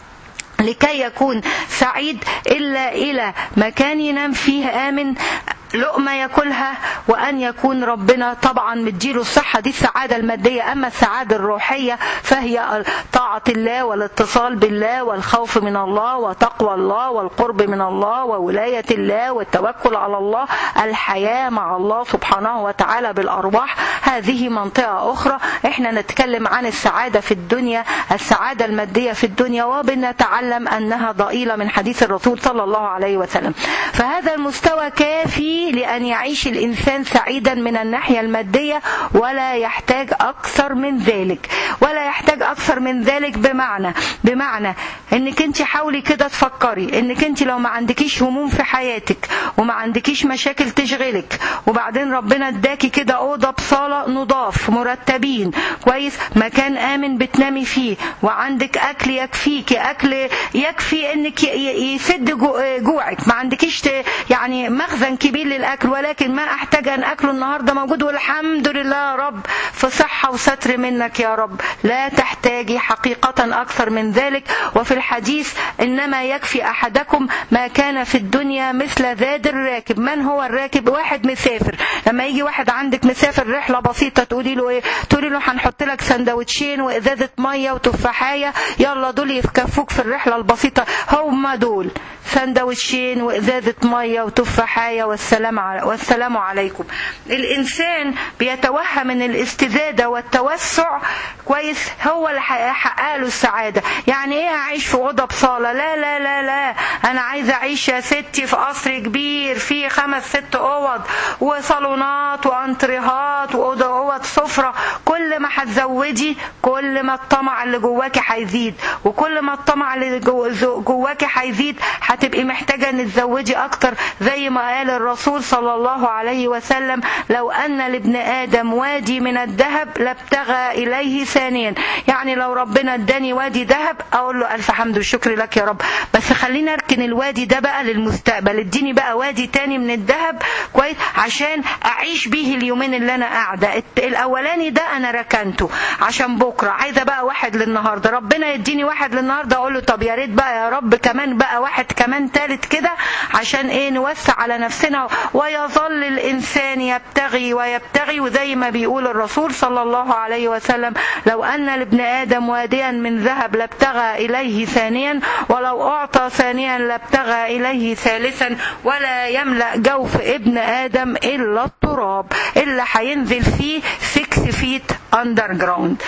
لكي يكون سعيد إلا إلى مكان ينام فيه آمن لقمة ياكلها وأن يكون ربنا طبعا مديله الصحة دي السعادة المادية أما السعادة الروحية فهي طاعة الله والاتصال بالله والخوف من الله وتقوى الله والقرب من الله وولاية الله والتوكل على الله الحياة مع الله سبحانه وتعالى بالأرواح هذه منطقة أخرى احنا نتكلم عن السعادة في الدنيا السعادة المادية في الدنيا وبنتعلم أنها ضئيلة من حديث الرسول صلى الله عليه وسلم فهذا المستوى كافي لأن يعيش الإنسان سعيدا من الناحية المادية ولا يحتاج أكثر من ذلك ولا يحتاج أكثر من ذلك بمعنى بمعنى انك انت حاولي كده تفكري انك انت لو ما عندكيش هموم في حياتك وما عندكيش مشاكل تشغلك وبعدين ربنا اداكي كده اوضه بصاله نضاف مرتبين كويس مكان امن بتنامي فيه وعندك اكل يكفيكي اكل يكفي انك يسد جوعك ما عندكيش يعني مخزن كبير للاكل ولكن ما احتاج ان اكله النهارده موجود والحمد لله يا رب في صحه وستر منك يا رب لا تحتاجي حقيقه اكثر من ذلك وفي الحديث انما يكفي احدكم ما كان في الدنيا مثل ذاد الراكب من هو الراكب واحد مسافر لما يجي واحد عندك مسافر رحله بسيطه تقولي له ايه تقولي له هنحط لك سندوتشين وازازه ميه وتفاحيه يلا دول يكفوك في الرحله البسيطه هم دول سندوتشين وازازه ميه وتفاحيه والسلام على والسلام عليكم الانسان بيتوهم ان الاستزاده والتوسع كويس هو اللي هيحقق له السعاده يعني ايه اعيش في اوضه بصاله لا لا لا لا انا عايزه اعيش يا ستي في قصر كبير فيه خمس ست اوض وصالونات وانتريهات واوضه اوض سفره كل ما هتزودي كل ما الطمع اللي جواكي هيزيد وكل ما الطمع اللي جواكي هيزيد هتبقي محتاجه ان تزودي اكتر زي ما قال الرسول صلى الله عليه وسلم لو ان لابن ادم وادي من الذهب لابتغى اليه ثانيا يعني لو ربنا اداني وادي ذهب اقول له الف حمد وشكر لك يا رب بس خليني اركن الوادي ده بقى للمستقبل اديني بقى وادي تاني من الذهب كويس عشان اعيش بيه اليومين اللي انا قاعده الاولاني ده انا ركنته عشان بكره عايزه بقى واحد للنهارده ربنا يديني واحد للنهارده اقول له طب يا ريت بقى يا رب كمان بقى واحد كمان تالت كده عشان ايه نوسع على نفسنا ويظل الانسان يبتغي ويبتغي وزي ما بيقول الرسول صلى الله عليه وسلم لو ان لابن ادم واديا من ذهب لابتغى اليه ثانيا ولو اعطى ثانيا لابتغى اليه ثالثا ولا يملا جوف ابن ادم الا التراب اللي هينزل فيه 6 فيت اندر جراوند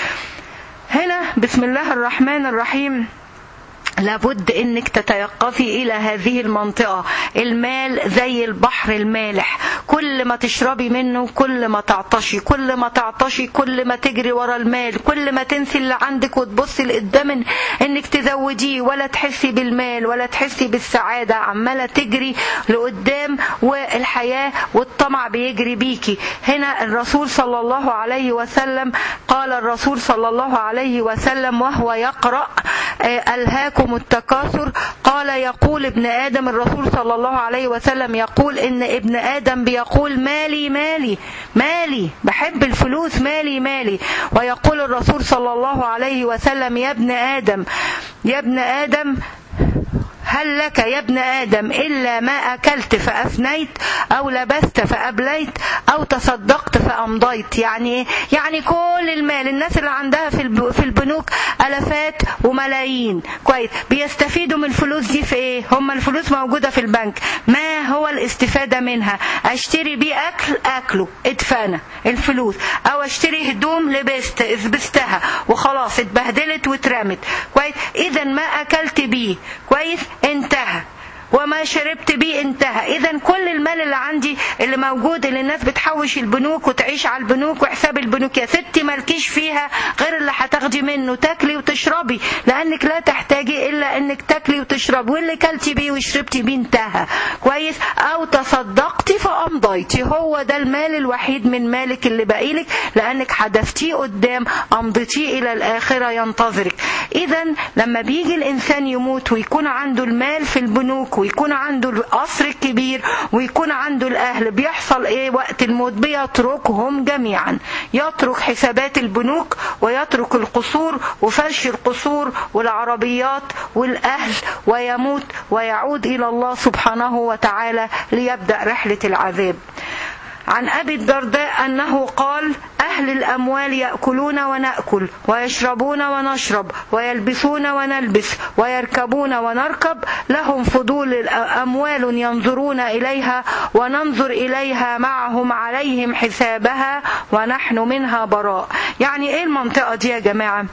هنا بسم الله الرحمن الرحيم لابد انك تتيقظي الى هذه المنطقه المال زي البحر المالح كل كل ما تشربي منه كل ما تعطشي كل ما تعطشي كل ما تجري ورا المال كل ما تنسي اللي عندك وتبصي لقدام انك تزوديه ولا تحسي بالمال ولا تحسي بالسعادة عمالة تجري لقدام والحياة والطمع بيجري بيكي هنا الرسول صلى الله عليه وسلم قال الرسول صلى الله عليه وسلم وهو يقرأ ألهاكم التكاثر قال يقول ابن آدم الرسول صلى الله عليه وسلم يقول إن ابن آدم بيقول مالي مالي مالي بحب الفلوس مالي مالي ويقول الرسول صلى الله عليه وسلم يا ابن آدم يا ابن آدم هل لك يا ابن آدم إلا ما أكلت فأفنيت أو لبست فأبليت أو تصدقت فأمضيت يعني يعني كل المال الناس اللي عندها في في البنوك ألفات وملايين كويس بيستفيدوا من الفلوس دي في إيه هم الفلوس موجودة في البنك ما هو الاستفادة منها أشتري بيه أكل أكله اتفانى الفلوس أو أشتري هدوم لبست لبستها وخلاص اتبهدلت واترمت كويس إذا ما أكلت بيه كويس انتهى وما شربت بيه انتهى اذا كل المال اللي عندي اللي موجود اللي الناس بتحوش البنوك وتعيش على البنوك وحساب البنوك يا ستي مالكيش فيها غير اللي هتاخدي منه تاكلي وتشربي لانك لا تحتاجي الا انك تاكلي وتشربي واللي كلتي بيه وشربتي بيه انتهى كويس او تصدقتي فامضيتي هو ده المال الوحيد من مالك اللي باقيلك لانك حدفتيه قدام امضيتيه الى الاخره ينتظرك اذا لما بيجي الانسان يموت ويكون عنده المال في البنوك ويكون عنده القصر الكبير ويكون عنده الاهل بيحصل ايه وقت الموت بيتركهم جميعا يترك حسابات البنوك ويترك القصور وفرش القصور والعربيات والاهل ويموت ويعود الى الله سبحانه وتعالى ليبدا رحله العذاب عن أبي الدرداء أنه قال أهل الأموال يأكلون ونأكل ويشربون ونشرب ويلبسون ونلبس ويركبون ونركب لهم فضول أموال ينظرون إليها وننظر إليها معهم عليهم حسابها ونحن منها براء يعني إيه المنطقة دي يا جماعة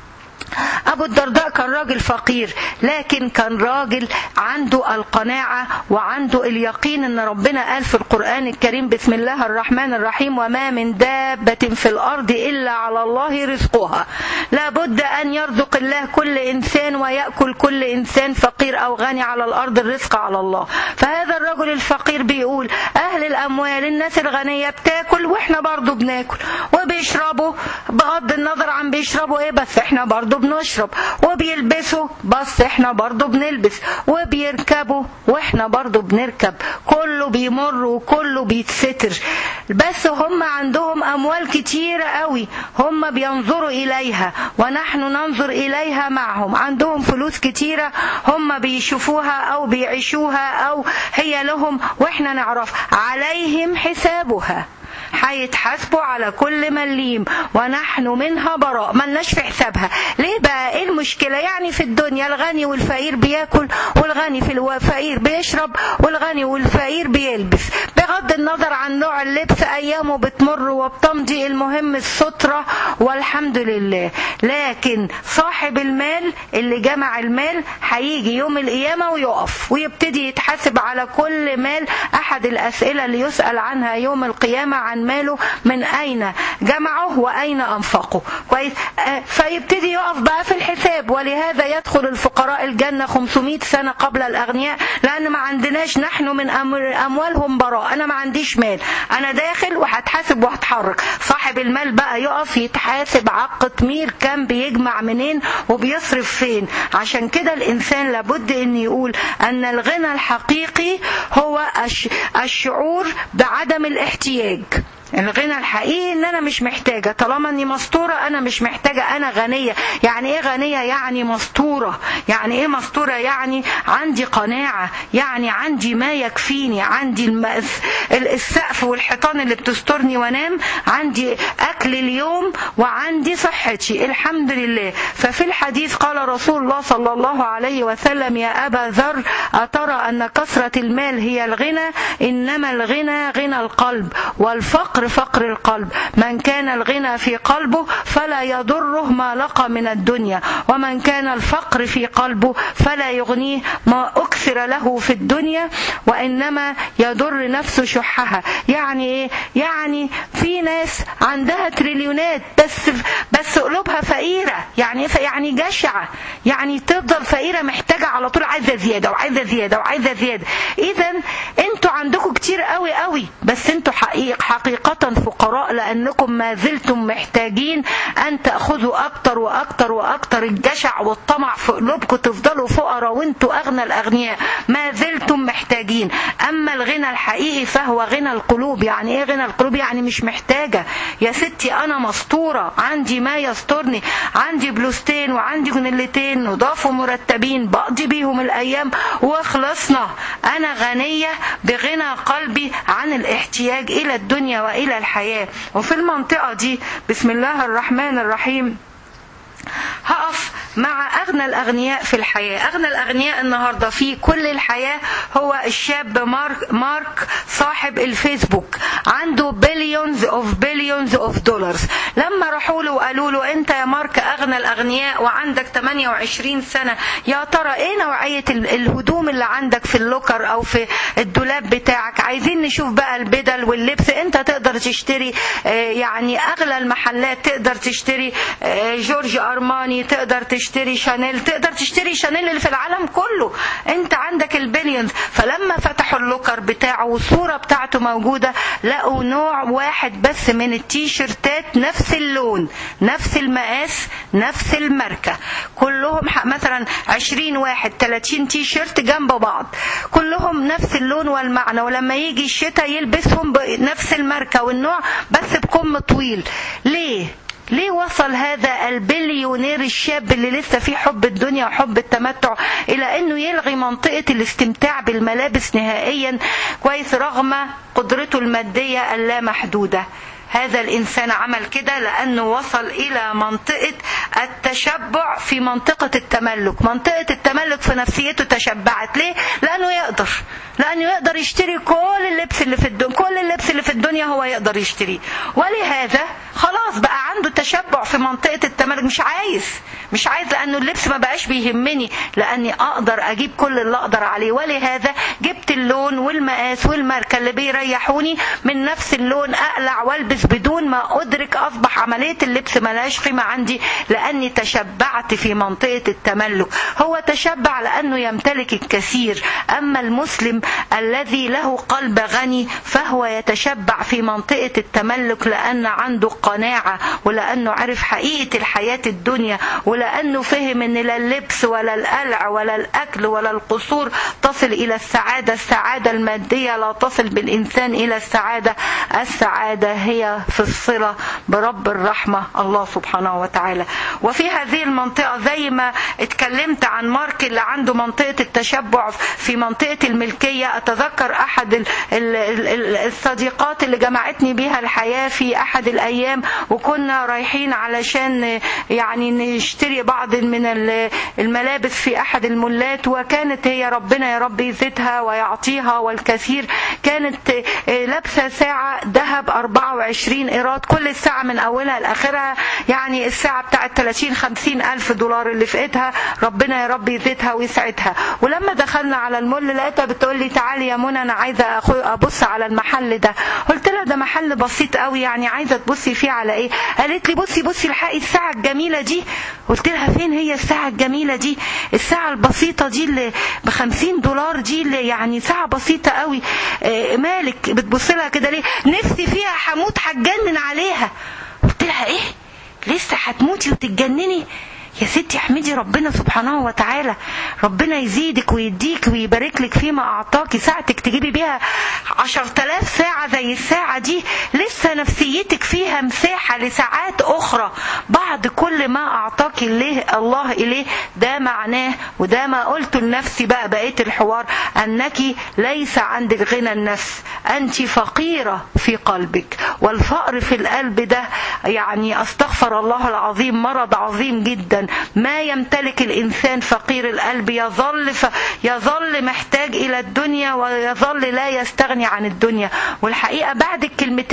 أبو الدرداء كان راجل فقير لكن كان راجل عنده القناعة وعنده اليقين أن ربنا قال في القرآن الكريم بسم الله الرحمن الرحيم وما من دابة في الأرض إلا على الله رزقها لابد أن يرزق الله كل إنسان ويأكل كل إنسان فقير أو غني على الأرض الرزق على الله فهذا الرجل الفقير بيقول أهل الأموال الناس الغنية بتاكل وإحنا برضو بناكل وبيشربوا بغض النظر عن بيشربوا إيه بس إحنا برضو بنشرب وبيلبسوا بس احنا برضو بنلبس وبيركبوا واحنا برضو بنركب كله بيمر وكله بيتستر بس هم عندهم اموال كتيرة قوي هم بينظروا اليها ونحن ننظر اليها معهم عندهم فلوس كتيرة هم بيشوفوها او بيعيشوها او هي لهم واحنا نعرف عليهم حسابها هيتحاسبوا على كل مليم ونحن منها براء ملناش في حسابها ليه بقى ايه المشكلة يعني في الدنيا الغني والفقير بياكل والغني في الفقير بيشرب والغني والفقير بيلبس بغض النظر عن نوع اللبس ايامه بتمر وبتمضي المهم السترة والحمد لله لكن صاحب المال اللي جمع المال هيجي يوم القيامة ويقف ويبتدي يتحاسب على كل مال احد الاسئلة اللي يسأل عنها يوم القيامة عن ماله من أين جمعه وأين أنفقه كويس فيبتدي يقف بقى في الحساب ولهذا يدخل الفقراء الجنة 500 سنة قبل الأغنياء لأن ما عندناش نحن من أموالهم براء أنا ما عنديش مال أنا داخل وهتحاسب وهتحرك صاحب المال بقى يقف يتحاسب عقة مير كان بيجمع منين وبيصرف فين عشان كده الإنسان لابد أن يقول أن الغنى الحقيقي هو الشعور بعدم الاحتياج الغنى الحقيقي ان انا مش محتاجه طالما اني مستوره انا مش محتاجه انا غنيه يعني ايه غنيه يعني مستوره يعني ايه مستوره يعني عندي قناعه يعني عندي ما يكفيني عندي السقف والحيطان اللي بتسترني وانام عندي اكل اليوم وعندي صحتي الحمد لله ففي الحديث قال رسول الله صلى الله عليه وسلم يا ابا ذر اترى ان كثره المال هي الغنى انما الغنى غنى القلب والفقر الفقر فقر القلب من كان الغنى في قلبه فلا يضره ما لقى من الدنيا ومن كان الفقر في قلبه فلا يغنيه ما أكثر له في الدنيا وإنما يضر نفسه شحها يعني إيه؟ يعني في ناس عندها تريليونات بس بس قلوبها فقيرة يعني يعني جشعة يعني تفضل فقيرة محتاجة على طول عايزة زيادة وعايزة زيادة وعايزة زيادة إذا أنتوا عندكم كتير قوي قوي بس أنتوا حقيق حقيقة فقراء لأنكم ما زلتم محتاجين أن تأخذوا أكتر وأكتر وأكتر الجشع والطمع في قلوبكم تفضلوا فقراء وأنتوا أغنى الأغنياء ما زلتم محتاجين أما الغنى الحقيقي فهو غنى القلوب يعني إيه غنى القلوب يعني مش محتاجة يا ستي أنا مستورة عندي ما يسترني عندي بلوستين وعندي جنلتين نضاف ومرتبين بقضي بيهم الأيام وخلصنا أنا غنية بغنى قلبي عن الاحتياج إلى الدنيا وإلى الحياة وفي المنطقة دي بسم الله الرحمن الرحيم هقف مع أغنى الأغنياء في الحياة أغنى الأغنياء النهاردة في كل الحياة هو الشاب مارك, مارك صاحب الفيسبوك عنده بليونز اوف بليونز اوف دولارز لما راحوا له وقالوا له انت يا مارك اغنى الاغنياء وعندك 28 سنة يا ترى ايه نوعية الهدوم اللي عندك في اللوكر او في الدولاب بتاعك عايزين نشوف بقى البدل واللبس انت تقدر تشتري يعني اغلى المحلات تقدر تشتري جورج ارماني تقدر تشتري شانيل تقدر تشتري شانيل اللي في العالم كله انت عندك البليونز فلما فتحوا اللوكر بتاعه والصورة بتاعته موجودة لقوا نوع واحد بس من التيشيرتات نفس اللون نفس المقاس نفس الماركة كلهم مثلا 20 واحد 30 تيشيرت جنب بعض كلهم نفس اللون والمعنى ولما يجي الشتاء يلبسهم بنفس الماركة والنوع بس بكم طويل ليه ليه وصل هذا البليونير الشاب اللي لسه فيه حب الدنيا وحب التمتع الى انه يلغي منطقة الاستمتاع بالملابس نهائيا كويس رغم قدرته المادية اللامحدودة هذا الإنسان عمل كده لأنه وصل إلى منطقة التشبع في منطقة التملك منطقة التملك في نفسيته تشبعت ليه؟ لأنه يقدر لأنه يقدر يشتري كل اللبس اللي في الدنيا كل اللبس اللي في الدنيا هو يقدر يشتريه ولهذا خلاص بقى عنده تشبع في منطقة التملك مش عايز مش عايز لأنه اللبس ما بقاش بيهمني لأني أقدر أجيب كل اللي أقدر عليه ولهذا جبت اللون والمقاس والماركة اللي بيريحوني من نفس اللون أقلع والبس بدون ما أدرك أصبح عملية اللبس ملهاش قيمة عندي لأني تشبعت في منطقة التملك هو تشبع لأنه يمتلك الكثير أما المسلم الذي له قلب غني فهو يتشبع في منطقة التملك لأن عنده قناعة ولأنه عرف حقيقة الحياة الدنيا ولأنه فهم أن لا اللبس ولا القلع ولا الأكل ولا القصور تصل إلى السعادة السعادة المادية لا تصل بالإنسان إلى السعادة السعادة هي في الصلة برب الرحمة الله سبحانه وتعالى وفي هذه المنطقة زي ما اتكلمت عن مارك اللي عنده منطقة التشبع في منطقة الملكية أتذكر أحد الصديقات اللي جمعتني بها الحياة في أحد الأيام وكنا رايحين علشان يعني نشتري بعض من الملابس في أحد المولات وكانت هي ربنا يا رب يزيدها ويعطيها والكثير كانت لابسة ساعة ذهب 24 إيراد كل الساعة من أولها لآخرها يعني الساعة بتاعت 30 50 ألف دولار اللي في إيدها ربنا يا رب يزيدها ويسعدها ولما دخلنا على المول لقيتها بتقول لي تعالي يا منى أنا عايزة أبص على المحل ده قلت لها ده محل بسيط قوي يعني عايزة تبصي فيه على إيه قالت لي بصي بصي الحقي الساعة الجميلة دي قلت لها فين هي الساعة الجميلة دي الساعة البسيطة دي اللي ب 50 دولار دي اللي يعني ساعة بسيطة قوي مالك بتبص لها كده ليه نفسي فيها هموت هتجنن عليها قلت لها ايه لسه هتموتي وتتجنني يا ستي احمدي ربنا سبحانه وتعالى ربنا يزيدك ويديك ويبارك لك فيما اعطاكي ساعتك تجيبي بيها عشر تلاف ساعة زي الساعة دي لسه نفسيتك فيها مساحة لساعات اخرى بعد كل ما اعطاك الله, الله اليه ده معناه وده ما قلت لنفسي بقى بقيت الحوار انك ليس عندك غنى النفس انت فقيرة في قلبك والفقر في القلب ده يعني استغفر الله العظيم مرض عظيم جدا ما يمتلك الإنسان فقير القلب يظل ف... يظل محتاج إلى الدنيا ويظل لا يستغني عن الدنيا والحقيقة بعد الكلمتين دول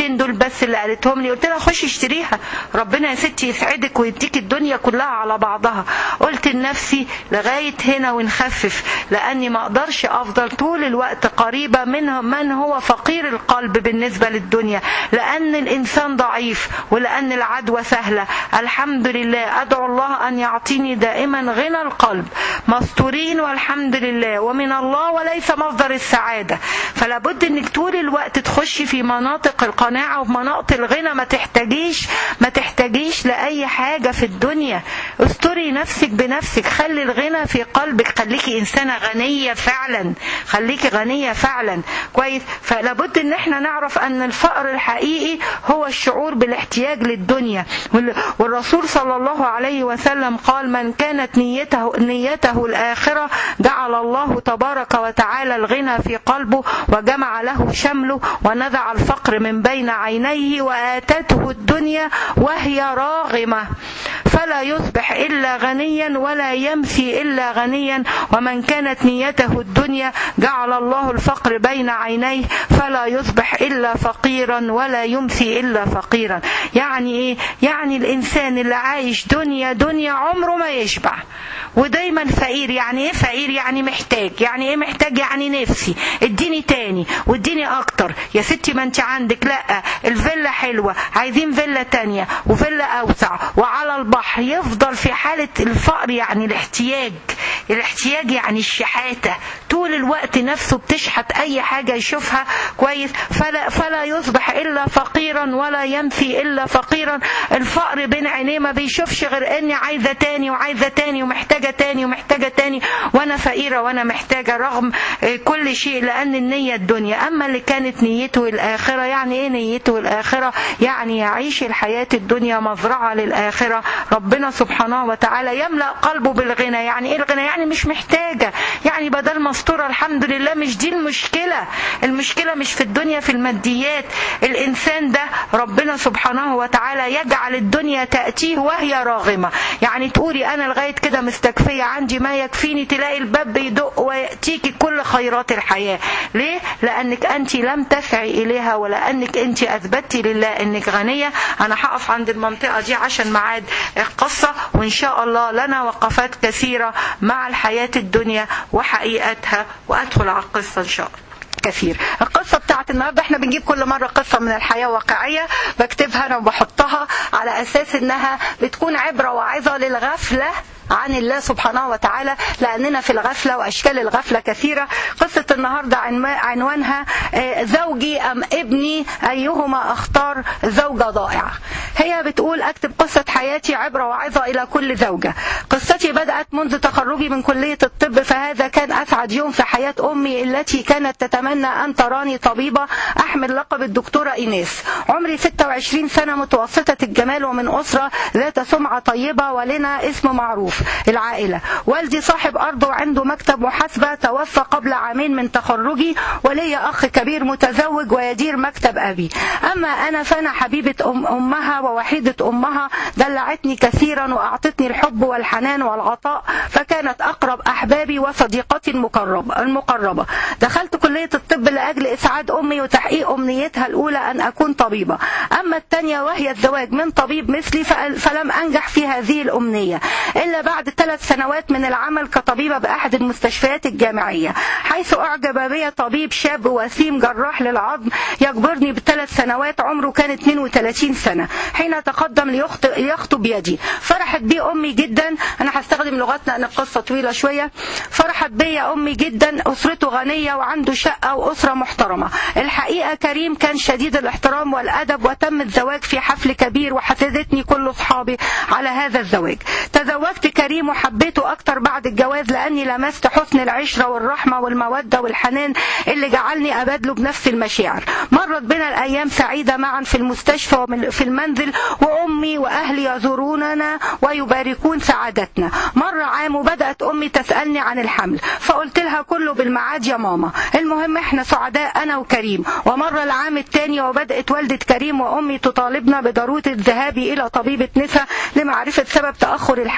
بس اللي قالتهم لي قلت لها خشي اشتريها ربنا يا ستي يسعدك ويديك الدنيا كلها على بعضها قلت لنفسي لغايه هنا ونخفف لاني ما اقدرش افضل طول الوقت قريبه من من هو فقير القلب بالنسبه للدنيا لان الانسان ضعيف ولان العدوى سهله الحمد لله ادعو الله ان يعطيني دائما غنى القلب مستورين والحمد لله ومن الله وليس مصدر السعاده فلا بد انك طول الوقت تخشي في مناطق القناعه وفي مناطق الغنى ما تحتاجيش ما تحتاجيش لاي حاجه في الدنيا استري نفسك بنفسك خلي الغنى في قلبك خليكي انسانه غنيه فعلا خليكي غنيه فعلا كويس فلا بد ان احنا نعرف ان الفقر الحقيقي هو الشعور بالاحتياج للدنيا والرسول صلى الله عليه وسلم قال من كانت نيته نيته الاخره جعل الله تبارك وتعالى الغنى في قلبه وجمع له شمله ونزع الفقر من بين عينيه واتته الدنيا وهي راغمه فلا يصبح الا غنيا ولا يمسي الا غنيا ومن كانت نيته الدنيا جعل الله الفقر بين عينيه فلا يصبح الا فقيرا ولا يمسي الا فقيرا يعني ايه يعني الانسان اللي عايش دنيا دنيا عمره ما يشبع ودايما فقير يعني ايه فقير يعني محتاج يعني ايه محتاج يعني نفسي اديني تاني واديني اكتر يا ستي ما انت عندك لا الفيلا حلوة عايزين فيلا تانية وفيلا اوسع وعلى البحر يفضل في حالة الفقر يعني الاحتياج الاحتياج يعني الشحاتة طول الوقت نفسه بتشحت اي حاجة يشوفها كويس فلا, فلا يصبح الا فقيرا ولا يمسي الا فقيرا الفقر بين عينيه ما بيشوفش غير اني عايزة تاني وعايزة تاني ومحتاجة تاني ومحتاجة تاني وانا فقيرة وانا محتاجة رغم كل شيء لان النية الدنيا اما اللي كانت نيته الاخرة يعني ايه نيته الاخرة يعني يعيش الحياة الدنيا مزرعة للاخرة ربنا سبحانه وتعالى يملأ قلبه بالغنى يعني ايه الغنى يعني مش محتاجة يعني بدل مستورة الحمد لله مش دي المشكلة المشكلة مش في الدنيا في الماديات الانسان ده ربنا سبحانه وتعالى يجعل الدنيا تأتيه وهي راغمة يعني تقولي انا لغاية كده مستكفية عندي ما يكفيني تلاقي الباب بيدق ويأتيك كل خيرات الحياة ليه؟ لأنك أنت لم تسعي إليها ولأنك أنت أثبتي لله أنك غنية أنا هقف عند المنطقة دي عشان معاد القصة وإن شاء الله لنا وقفات كثيرة مع الحياة الدنيا وحقيقتها وأدخل على القصة إن شاء الله كثير القصة بتاعت النهاردة احنا بنجيب كل مرة قصة من الحياة واقعية بكتبها انا وبحطها على اساس انها بتكون عبرة وعظة للغفلة عن الله سبحانه وتعالى لأننا في الغفلة وأشكال الغفلة كثيرة قصة النهاردة عنوانها زوجي أم ابني أيهما أختار زوجة ضائعة هي بتقول أكتب قصة حياتي عبرة وعظة إلى كل زوجة قصتي بدأت منذ تخرجي من كلية الطب فهذا كان أسعد يوم في حياة أمي التي كانت تتمنى أن تراني طبيبة أحمل لقب الدكتورة إيناس عمري 26 سنة متوسطة الجمال ومن أسرة ذات سمعة طيبة ولنا اسم معروف العائلة والدي صاحب أرض وعنده مكتب محاسبة توفى قبل عامين من تخرجي ولي أخ كبير متزوج ويدير مكتب أبي أما أنا فأنا حبيبة أم أمها ووحيدة أمها دلعتني كثيرا وأعطتني الحب والحنان والعطاء فكانت أقرب أحبابي وصديقتي المقربة, المقربة دخلت كلية الطب لأجل إسعاد أمي وتحقيق أمنيتها الأولى أن أكون طبيبة أما الثانية وهي الزواج من طبيب مثلي فلم أنجح في هذه الأمنية إلا بعد ثلاث سنوات من العمل كطبيبة بأحد المستشفيات الجامعية حيث أعجب بي طبيب شاب وسيم جراح للعظم يكبرني بثلاث سنوات عمره كان 32 سنة حين تقدم ليخطب يدي فرحت بي أمي جدا أنا هستخدم لغتنا أن القصة طويلة شوية فرحت بي أمي جدا أسرته غنية وعنده شقة وأسرة محترمة الحقيقة كريم كان شديد الاحترام والأدب وتم الزواج في حفل كبير وحفزتني كل أصحابي على هذا الزواج تزوجت كريم وحبيته أكتر بعد الجواز لأني لمست حسن العشرة والرحمة والمودة والحنان اللي جعلني أبادله بنفس المشاعر مرت بنا الأيام سعيدة معا في المستشفى وفي المنزل وأمي وأهلي يزوروننا ويباركون سعادتنا مر عام وبدأت أمي تسألني عن الحمل فقلت لها كله بالميعاد يا ماما المهم احنا سعداء أنا وكريم ومر العام الثاني وبدأت والدة كريم وأمي تطالبنا بضرورة الذهاب إلى طبيبة نساء لمعرفة سبب تأخر الحمل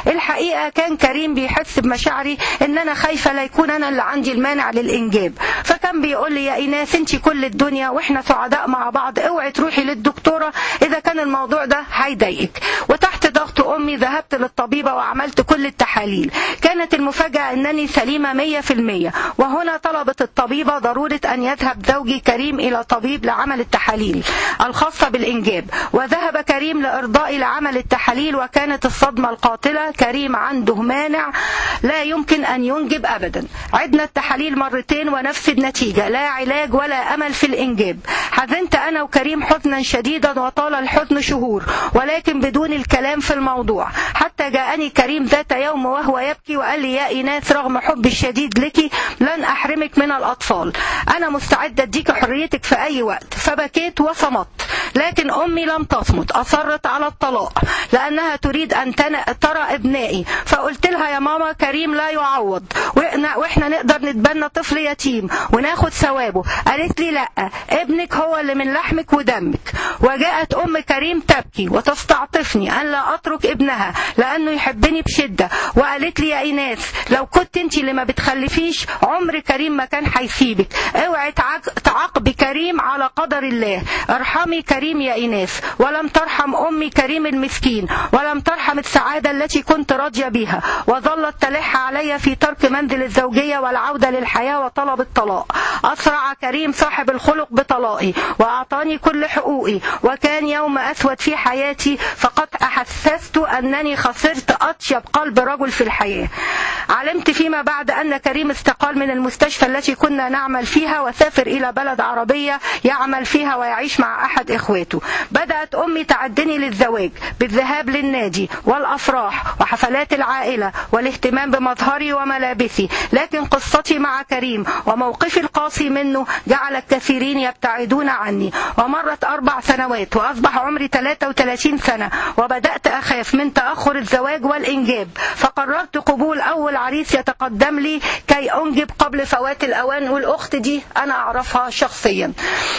الحقيقة كان كريم بيحس بمشاعري ان انا خايفة لا يكون انا اللي عندي المانع للانجاب فكان بيقول لي يا ايناس انت كل الدنيا واحنا سعداء مع بعض اوعي تروحي للدكتورة اذا كان الموضوع ده هيضايقك وتحت ضغط امي ذهبت للطبيبة وعملت كل التحاليل كانت المفاجأة انني سليمة مية في المية وهنا طلبت الطبيبة ضرورة ان يذهب زوجي كريم الى طبيب لعمل التحاليل الخاصة بالانجاب وذهب كريم لارضائي لعمل التحاليل وكانت الصدمة القاتلة كريم عنده مانع لا يمكن ان ينجب ابدا عدنا التحاليل مرتين ونفس النتيجة لا علاج ولا امل في الانجاب حزنت انا وكريم حزنا شديدا وطال الحزن شهور ولكن بدون الكلام في الموضوع حتى جاءني كريم ذات يوم وهو يبكي وقال لي يا ايناس رغم حبي الشديد لك لن احرمك من الاطفال انا مستعدة اديك حريتك في اي وقت فبكيت وصمت لكن امي لم تصمت اصرت على الطلاق لانها تريد ان ترى ابنائي فقلت لها يا ماما كريم لا يعوض واحنا نقدر نتبنى طفل يتيم وناخد ثوابه قالت لي لا ابنك هو اللي من لحمك ودمك وجاءت ام كريم تبكي وتستعطفني ان لا اترك ابنها لانه يحبني بشده وقالت لي يا ايناس لو كنت انت اللي ما بتخلفيش عمر كريم ما كان هيسيبك اوعي تعاقبي كريم على قدر الله ارحمي كريم يا ايناس ولم ترحم امي كريم المسكين ولم ترحم السعاده التي كنت راضيه بها وظلت تلح علي في ترك منزل الزوجيه والعوده للحياه وطلب الطلاق اسرع كريم صاحب الخلق بطلاقي واعطاني كل حقوقي وكان يوم اسود في حياتي فقد احسست انني خسرت اطيب قلب رجل في الحياه علمت فيما بعد ان كريم استقال من المستشفى التي كنا نعمل فيها وسافر الى بلد عربيه يعمل فيها ويعيش مع احد اخواته بدات امي تعدني للزواج بالذهاب للنادي والافراح وحفلات العائله والاهتمام بمظهري وملابسي لكن قصتي مع كريم وموقفي القاسي منه جعل الكثيرين يبتعدون عني ومرت اربع سنوات واصبح عمري 33 سنه وبدات اخاف من تاخر الزواج والانجاب فقررت قبول اول عريس يتقدم لي كي انجب قبل فوات الاوان والاخت دي انا اعرفها شخصيا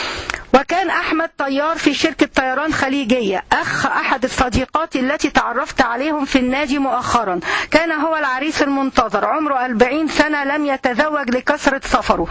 وكان أحمد طيار في شركة طيران خليجية أخ أحد الصديقات التي تعرفت عليهم في النادي مؤخرا كان هو العريس المنتظر عمره 40 سنة لم يتزوج لكثرة سفره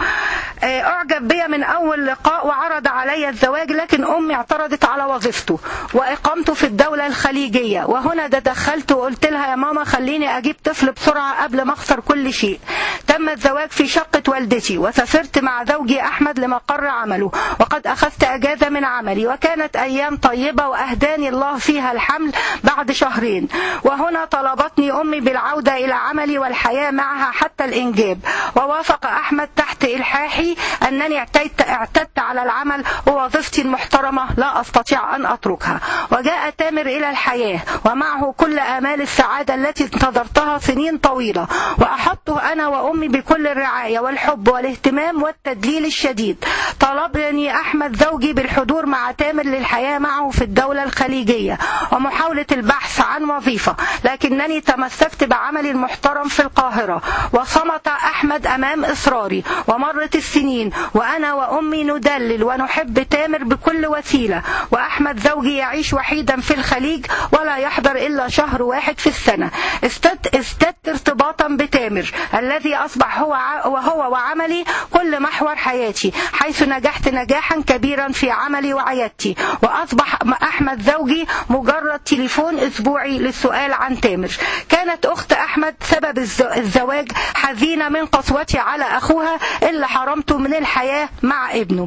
أعجب بي من أول لقاء وعرض علي الزواج لكن أمي اعترضت على وظيفته وإقامته في الدولة الخليجية وهنا تدخلت وقلت لها يا ماما خليني أجيب طفل بسرعة قبل ما أخسر كل شيء تم الزواج في شقة والدتي وسافرت مع زوجي أحمد لمقر عمله وقد أخذت أخذت أجازة من عملي وكانت أيام طيبة وأهداني الله فيها الحمل بعد شهرين وهنا طلبتني أمي بالعودة إلى عملي والحياة معها حتى الإنجاب ووافق أحمد تحت إلحاحي أنني اعتدت, اعتدت على العمل ووظيفتي المحترمة لا أستطيع أن أتركها وجاء تامر إلى الحياة ومعه كل آمال السعادة التي انتظرتها سنين طويلة وأحطه أنا وأمي بكل الرعاية والحب والاهتمام والتدليل الشديد طلبني أحمد زوجي بالحضور مع تامر للحياة معه في الدولة الخليجية ومحاولة البحث عن وظيفة لكنني تمسكت بعملي المحترم في القاهرة وصمت أحمد أمام إصراري ومرت السنين وأنا وأمي ندلل ونحب تامر بكل وسيلة وأحمد زوجي يعيش وحيدا في الخليج ولا يحضر إلا شهر واحد في السنة استدت, استدت ارتباطا بتامر الذي أصبح هو وهو وعملي كل محور حياتي حيث نجحت نجاحا كبيرا في عملي وعيادتي وأصبح أحمد زوجي مجرد تليفون أسبوعي للسؤال عن تامر كانت أخت أحمد سبب الزواج حزينة من قسوتي على أخوها اللي حرمته من الحياة مع ابنه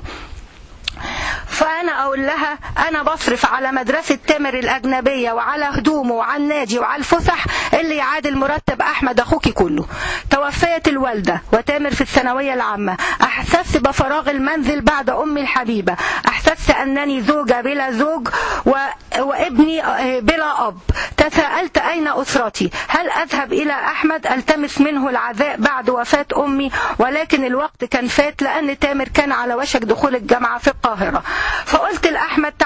فانا اقول لها انا بصرف على مدرسه تامر الاجنبيه وعلى هدومه وعلى النادي وعلى الفسح اللي يعادل مرتب احمد اخوكي كله توفيت الوالده وتامر في الثانويه العامه احسست بفراغ المنزل بعد امي الحبيبه احسست انني زوجه بلا زوج و... وابني بلا اب تساءلت اين اسرتي هل اذهب الى احمد التمس منه العزاء بعد وفاه امي ولكن الوقت كان فات لان تامر كان على وشك دخول الجامعه في القاهره فقلت لاحمد تعال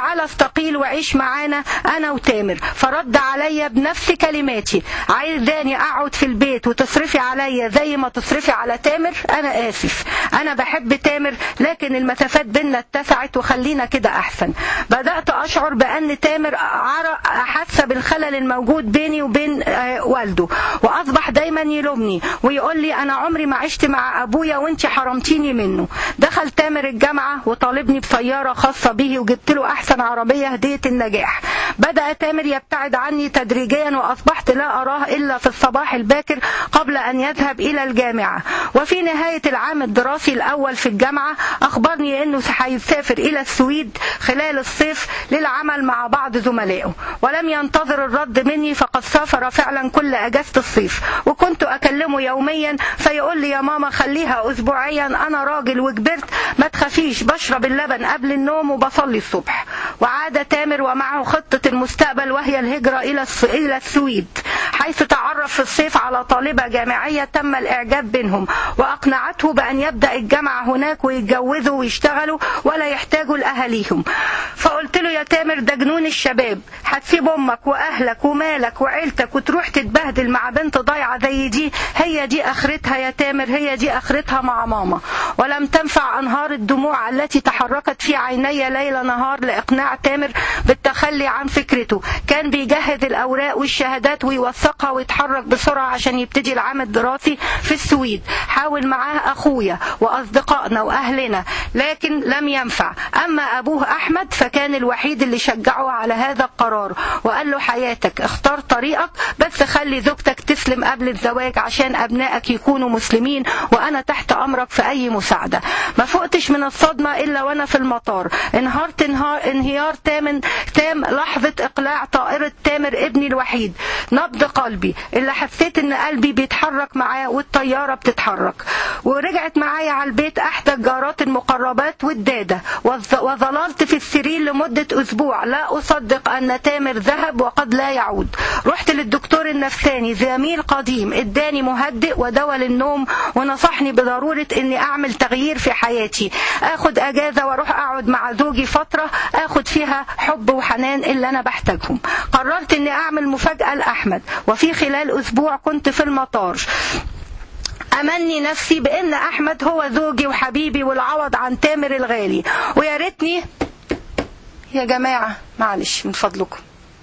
تعالى استقيل وعيش معانا انا وتامر فرد عليا بنفس كلماتي عايزاني اقعد في البيت وتصرفي عليا زي ما تصرفي على تامر انا اسف انا بحب تامر لكن المسافات بينا اتسعت وخلينا كده احسن بدات اشعر بان تامر عر- حاسه بالخلل الموجود بيني وبين آه، والده واصبح دايما يلومني ويقول لي انا عمري ما عشت مع ابويا وانت حرمتيني منه دخل تامر الجامعه وطالبني بسياره خاصه به وجبت له احسن عربيه هديه النجاح بدا تامر يبتعد عني تدريجيا واصبحت لا اراه الا في الصباح الباكر قبل ان يذهب الى الجامعه وفي نهايه العام الدراسي الاول في الجامعه اخبرني انه هيسافر الى السويد خلال الصيف للعمل مع بعض زملائه ولم ينتظر الرد مني فقد سافر فعلا كل اجازه الصيف وكنت اكلمه يوميا فيقول لي يا ماما خليها اسبوعيا انا راجل وكبرت ما تخافيش بشرب اللبن قبل النوم وبصلي الصبح وعاد تامر ومعه خطه المستقبل وهي الهجره الى الس- الى السويد حيث تعرف في الصيف على طالبه جامعيه تم الاعجاب بينهم واقنعته بان يبدا الجامعه هناك ويتجوزوا ويشتغلوا ولا يحتاجوا لاهاليهم فقلت له يا تامر ده جنون الشباب هتسيب امك واهلك ومالك وعيلتك وتروح تتبهدل مع بنت ضايعه زي دي هي دي اخرتها يا تامر هي دي اخرتها مع ماما ولم تنفع انهار الدموع التي تحركت في عيني ليل نهار لاقناع تامر بالتخلي عن فكرته كان بيجهز الاوراق والشهادات ويوثقها ويتحرك بسرعه عشان يبتدي العام الدراسي في السويد حاول معاه اخويا واصدقائنا واهلنا لكن لم ينفع اما ابوه احمد فكان الوحيد اللي شجعه على هذا القرار وقال له حياتك اختار طريقك بس خلي زوجتك تسلم قبل الزواج عشان ابنائك يكونوا مسلمين وانا تحت امرك في اي مساعده ما فقتش من الصدمه الا وانا في المطار انهارت انهار انهيار تام تام لحظه اقلاع طائره تامر ابني الوحيد نبض قلبي اللي حسيت ان قلبي بيتحرك معاه والطياره بتتحرك ورجعت معايا على البيت احدى الجارات المقربات والداده وظ- وظللت في السرير لمده اسبوع لا اصدق ان تامر ذهب وقد لا يعود رحت للدكتور النفساني زميل قديم اداني مهدئ ودواء للنوم ونصحني بضروره اني اعمل تغيير في حياتي اخد اجازه واروح اقعد مع زوجي فتره اخد فيها حب وحنان اللي انا بحتاجهم قررت اني اعمل مفاجاه لاحمد وفي خلال اسبوع كنت في المطار امني نفسي بان احمد هو زوجي وحبيبي والعوض عن تامر الغالي ويا ريتني يا جماعه معلش من فضلكم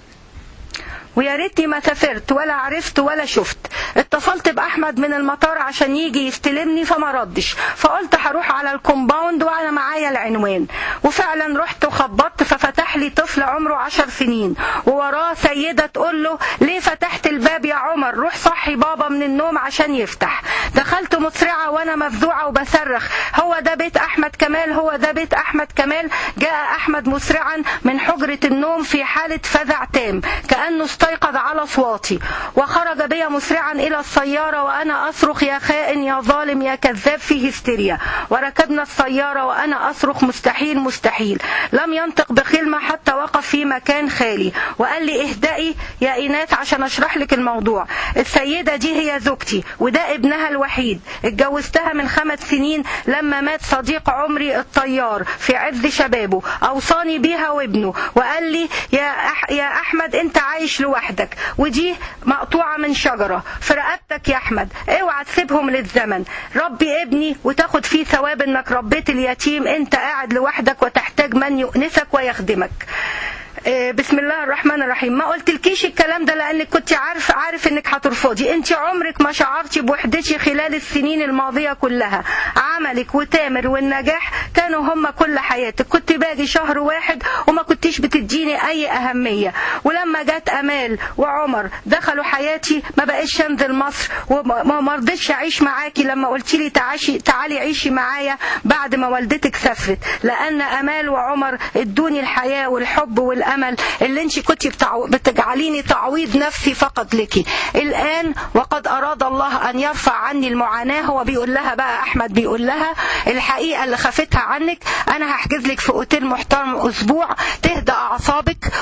ويا ريتني ما سافرت ولا عرفت ولا شفت اتصلت باحمد من المطار عشان يجي يستلمني فما ردش فقلت هروح على الكومباوند وانا معايا العنوان وفعلا رحت وخبطت ففتح لي طفل عمره عشر سنين ووراه سيده تقول له ليه فتحت الباب يا عمر روح صحي بابا من النوم عشان يفتح دخلت مسرعه وانا مفزوعه وبصرخ هو ده بيت احمد كمال هو ده بيت احمد كمال جاء احمد مسرعا من حجره النوم في حاله فزع تام كانه استيقظ على صوتي وخرج بي مسرعا الى السياره وانا اصرخ يا خائن يا ظالم يا كذاب في هستيريا وركبنا السياره وانا اصرخ مستحيل مستحيل لم ينطق بكلمه حتى وقف في مكان خالي وقال لي اهدئي يا ايناس عشان اشرح لك الموضوع السيده دي هي زوجتي وده ابنها الوحيد اتجوزتها من خمس سنين لما مات صديق عمري الطيار في عز شبابه اوصاني بيها وابنه وقال لي يا أح يا احمد انت عايش لوحدك ودي مقطوعه من شجره في رقبتك يا احمد اوعى تسيبهم للزمن ربي ابني وتاخد فيه ثواب انك ربيت اليتيم انت قاعد لوحدك وتحتاج من يؤنسك ويخدمك آه، بسم الله الرحمن الرحيم ما قلتلكيش الكلام ده لانك كنت عارف عارف انك هترفضي انت عمرك ما شعرتي بوحدتي خلال السنين الماضيه كلها عملك وتامر والنجاح كانوا هم كل حياتك كنت باجي شهر واحد وما كنتيش بتديني اي اهميه ولما جت امال وعمر دخلوا حياتي ما بقيتش انزل مصر وما ما رضيتش اعيش معاكي لما قلت لي تعاشي تعالي عيشي معايا بعد ما والدتك سافرت لان امال وعمر ادوني الحياه والحب والامل اللي انت كنت بتعو... بتجعليني تعويض نفسي فقط لك الان وقد اراد الله ان يرفع عني المعاناه هو بيقول لها بقى احمد بيقول لها الحقيقه اللي خافتها عنك انا هحجز لك في اوتيل محترم اسبوع تهدى اعصابك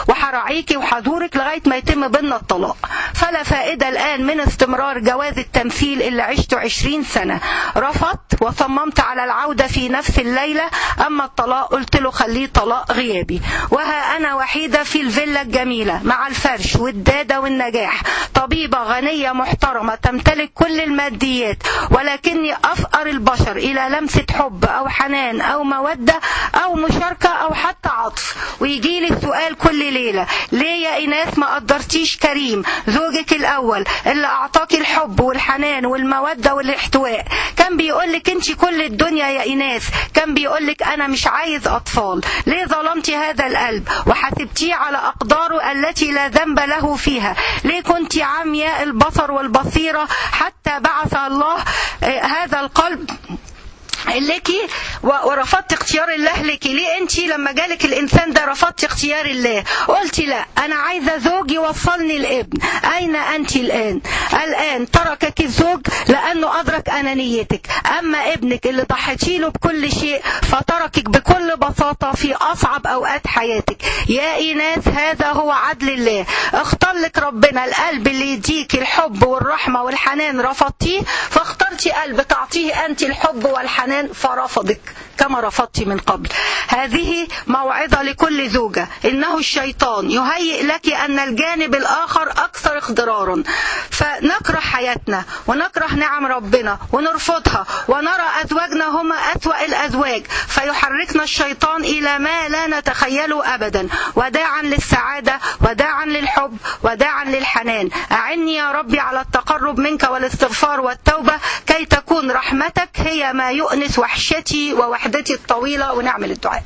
وهراعيكي وحضورك لغايه ما يتم بينا الطلاق فلا فائده الان من استمرار جواز التمثيل اللي عشته 20 سنه رفضت وصممت على العوده في نفس الليله اما الطلاق قلت له خليه طلاق غيابي وها انا وحيده في الفيلا الجميله مع الفرش والداده والنجاح طبيبه غنيه محترمه تمتلك كل الماديات ولكني افقر البشر الى لمسه حب او حنان او موده او مشاركه او حتى عطف ويجي لي السؤال كل ليله ليه يا ايناس ما قدرتيش كريم زوجك الاول اللي اعطاكي الحب والحنان والموده والاحتواء كان بيقول لك انت كل الدنيا يا ايناس كان بيقول لك انا مش عايز اطفال ليه ظلمتي هذا القلب وحسبتيه على اقداره التي لا ذنب له فيها ليه كنت عمياء البصر والبصيره حتى بعث الله آه، هذا القلب لك ورفضت اختيار الله لك ليه انت لما جالك الانسان ده رفضت اختيار الله قلت لا انا عايزه زوج يوصلني الابن اين انت الان الان تركك الزوج لانه ادرك انانيتك اما ابنك اللي ضحيتي له بكل شيء فتركك بكل بساطه في اصعب اوقات حياتك يا ايناس هذا هو عدل الله اختار لك ربنا القلب اللي يديك الحب والرحمه والحنان رفضتيه فاخترتي قلب تعطيه انت الحب والحنان فرفضك كما رفضت من قبل هذه موعظة لكل زوجة إنه الشيطان يهيئ لك أن الجانب الآخر أكثر اخضرارا فنكره حياتنا ونكره نعم ربنا ونرفضها ونرى أزواجنا هما أسوأ الأزواج فيحركنا الشيطان إلى ما لا نتخيله أبدا وداعا للسعادة وداعا للحب وداعا للحنان أعني يا ربي على التقرب منك والاستغفار والتوبة كي تكون رحمتك هي ما يؤنس وحشتي ووحدتي الطويلة ونعمل الدعاء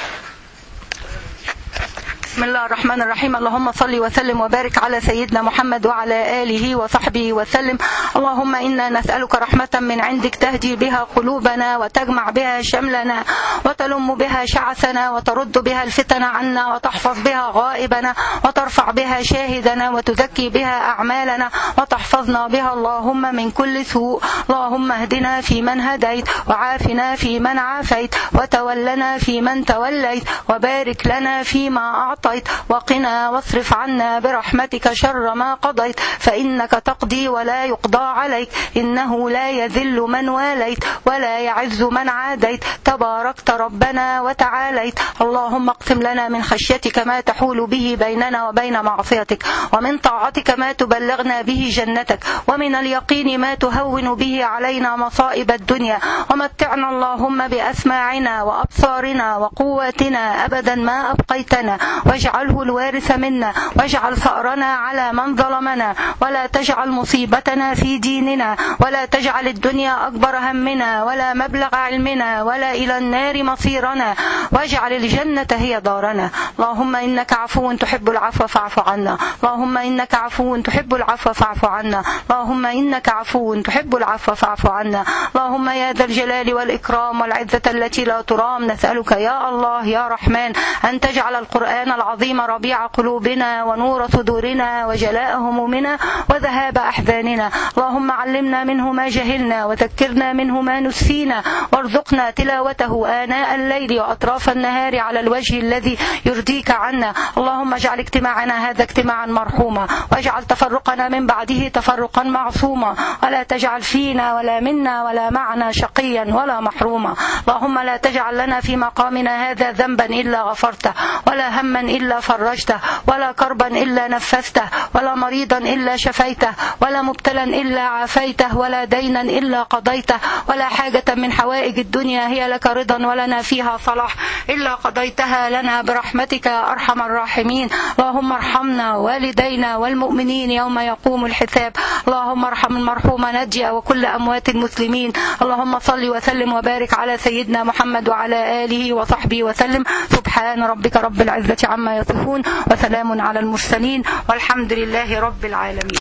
بسم الله الرحمن الرحيم اللهم صل وسلم وبارك على سيدنا محمد وعلى آله وصحبه وسلم اللهم إنا نسألك رحمة من عندك تهدي بها قلوبنا وتجمع بها شملنا وتلم بها شعثنا وترد بها الفتن عنا وتحفظ بها غائبنا وترفع بها شاهدنا وتزكي بها أعمالنا وتحفظنا بها اللهم من كل سوء اللهم اهدنا في من هديت وعافنا في من عافيت وتولنا في من توليت وبارك لنا فيما أعطيت وقنا واصرف عنا برحمتك شر ما قضيت فإنك تقضي ولا يقضى عليك إنه لا يذل من واليت ولا يعز من عاديت تباركت ربنا وتعاليت اللهم اقسم لنا من خشيتك ما تحول به بيننا وبين معصيتك ومن طاعتك ما تبلغنا به جنتك ومن اليقين ما تهون به علينا مصائب الدنيا ومتعنا اللهم بأسماعنا وأبصارنا وقواتنا أبدا ما أبقيتنا واجعله الوارث منا واجعل ثأرنا على من ظلمنا ولا تجعل مصيبتنا في ديننا ولا تجعل الدنيا أكبر همنا ولا مبلغ علمنا ولا إلى النار مصيرنا واجعل الجنة هي دارنا اللهم إنك عفو تحب العفو فاعف عنا اللهم إنك عفو تحب العفو فاعف عنا اللهم إنك عفو تحب العفو فاعف عنا اللهم يا ذا الجلال والإكرام والعزة التي لا ترام نسألك يا الله يا رحمن أن تجعل القرآن العظيم ربيع قلوبنا ونور صدورنا وجلاء همومنا وذهاب أحزاننا اللهم علمنا منه ما جهلنا وذكرنا منه ما نسينا وارزقنا تلاوته آناء الليل وأطراف النهار على الوجه الذي يرضيك عنا اللهم اجعل اجتماعنا هذا اجتماعا مرحوما واجعل تفرقنا من بعده تفرقا معصوما ولا تجعل فينا ولا منا ولا معنا شقيا ولا محروما اللهم لا تجعل لنا في مقامنا هذا ذنبا إلا غفرته ولا هما إلا فرجته ولا كربا إلا نفسته ولا مريضا إلا شفيته ولا مبتلا إلا عافيته ولا دينا إلا قضيته ولا حاجة من حوائج الدنيا هي لك رضا ولنا فيها صلاح إلا قضيتها لنا برحمتك يا أرحم الراحمين اللهم ارحمنا والدينا والمؤمنين يوم يقوم الحساب اللهم ارحم المرحوم نجيا وكل أموات المسلمين اللهم صل وسلم وبارك على سيدنا محمد وعلى آله وصحبه وسلم سبحان ربك رب العزة عما يصفون وسلام على المرسلين والحمد لله رب العالمين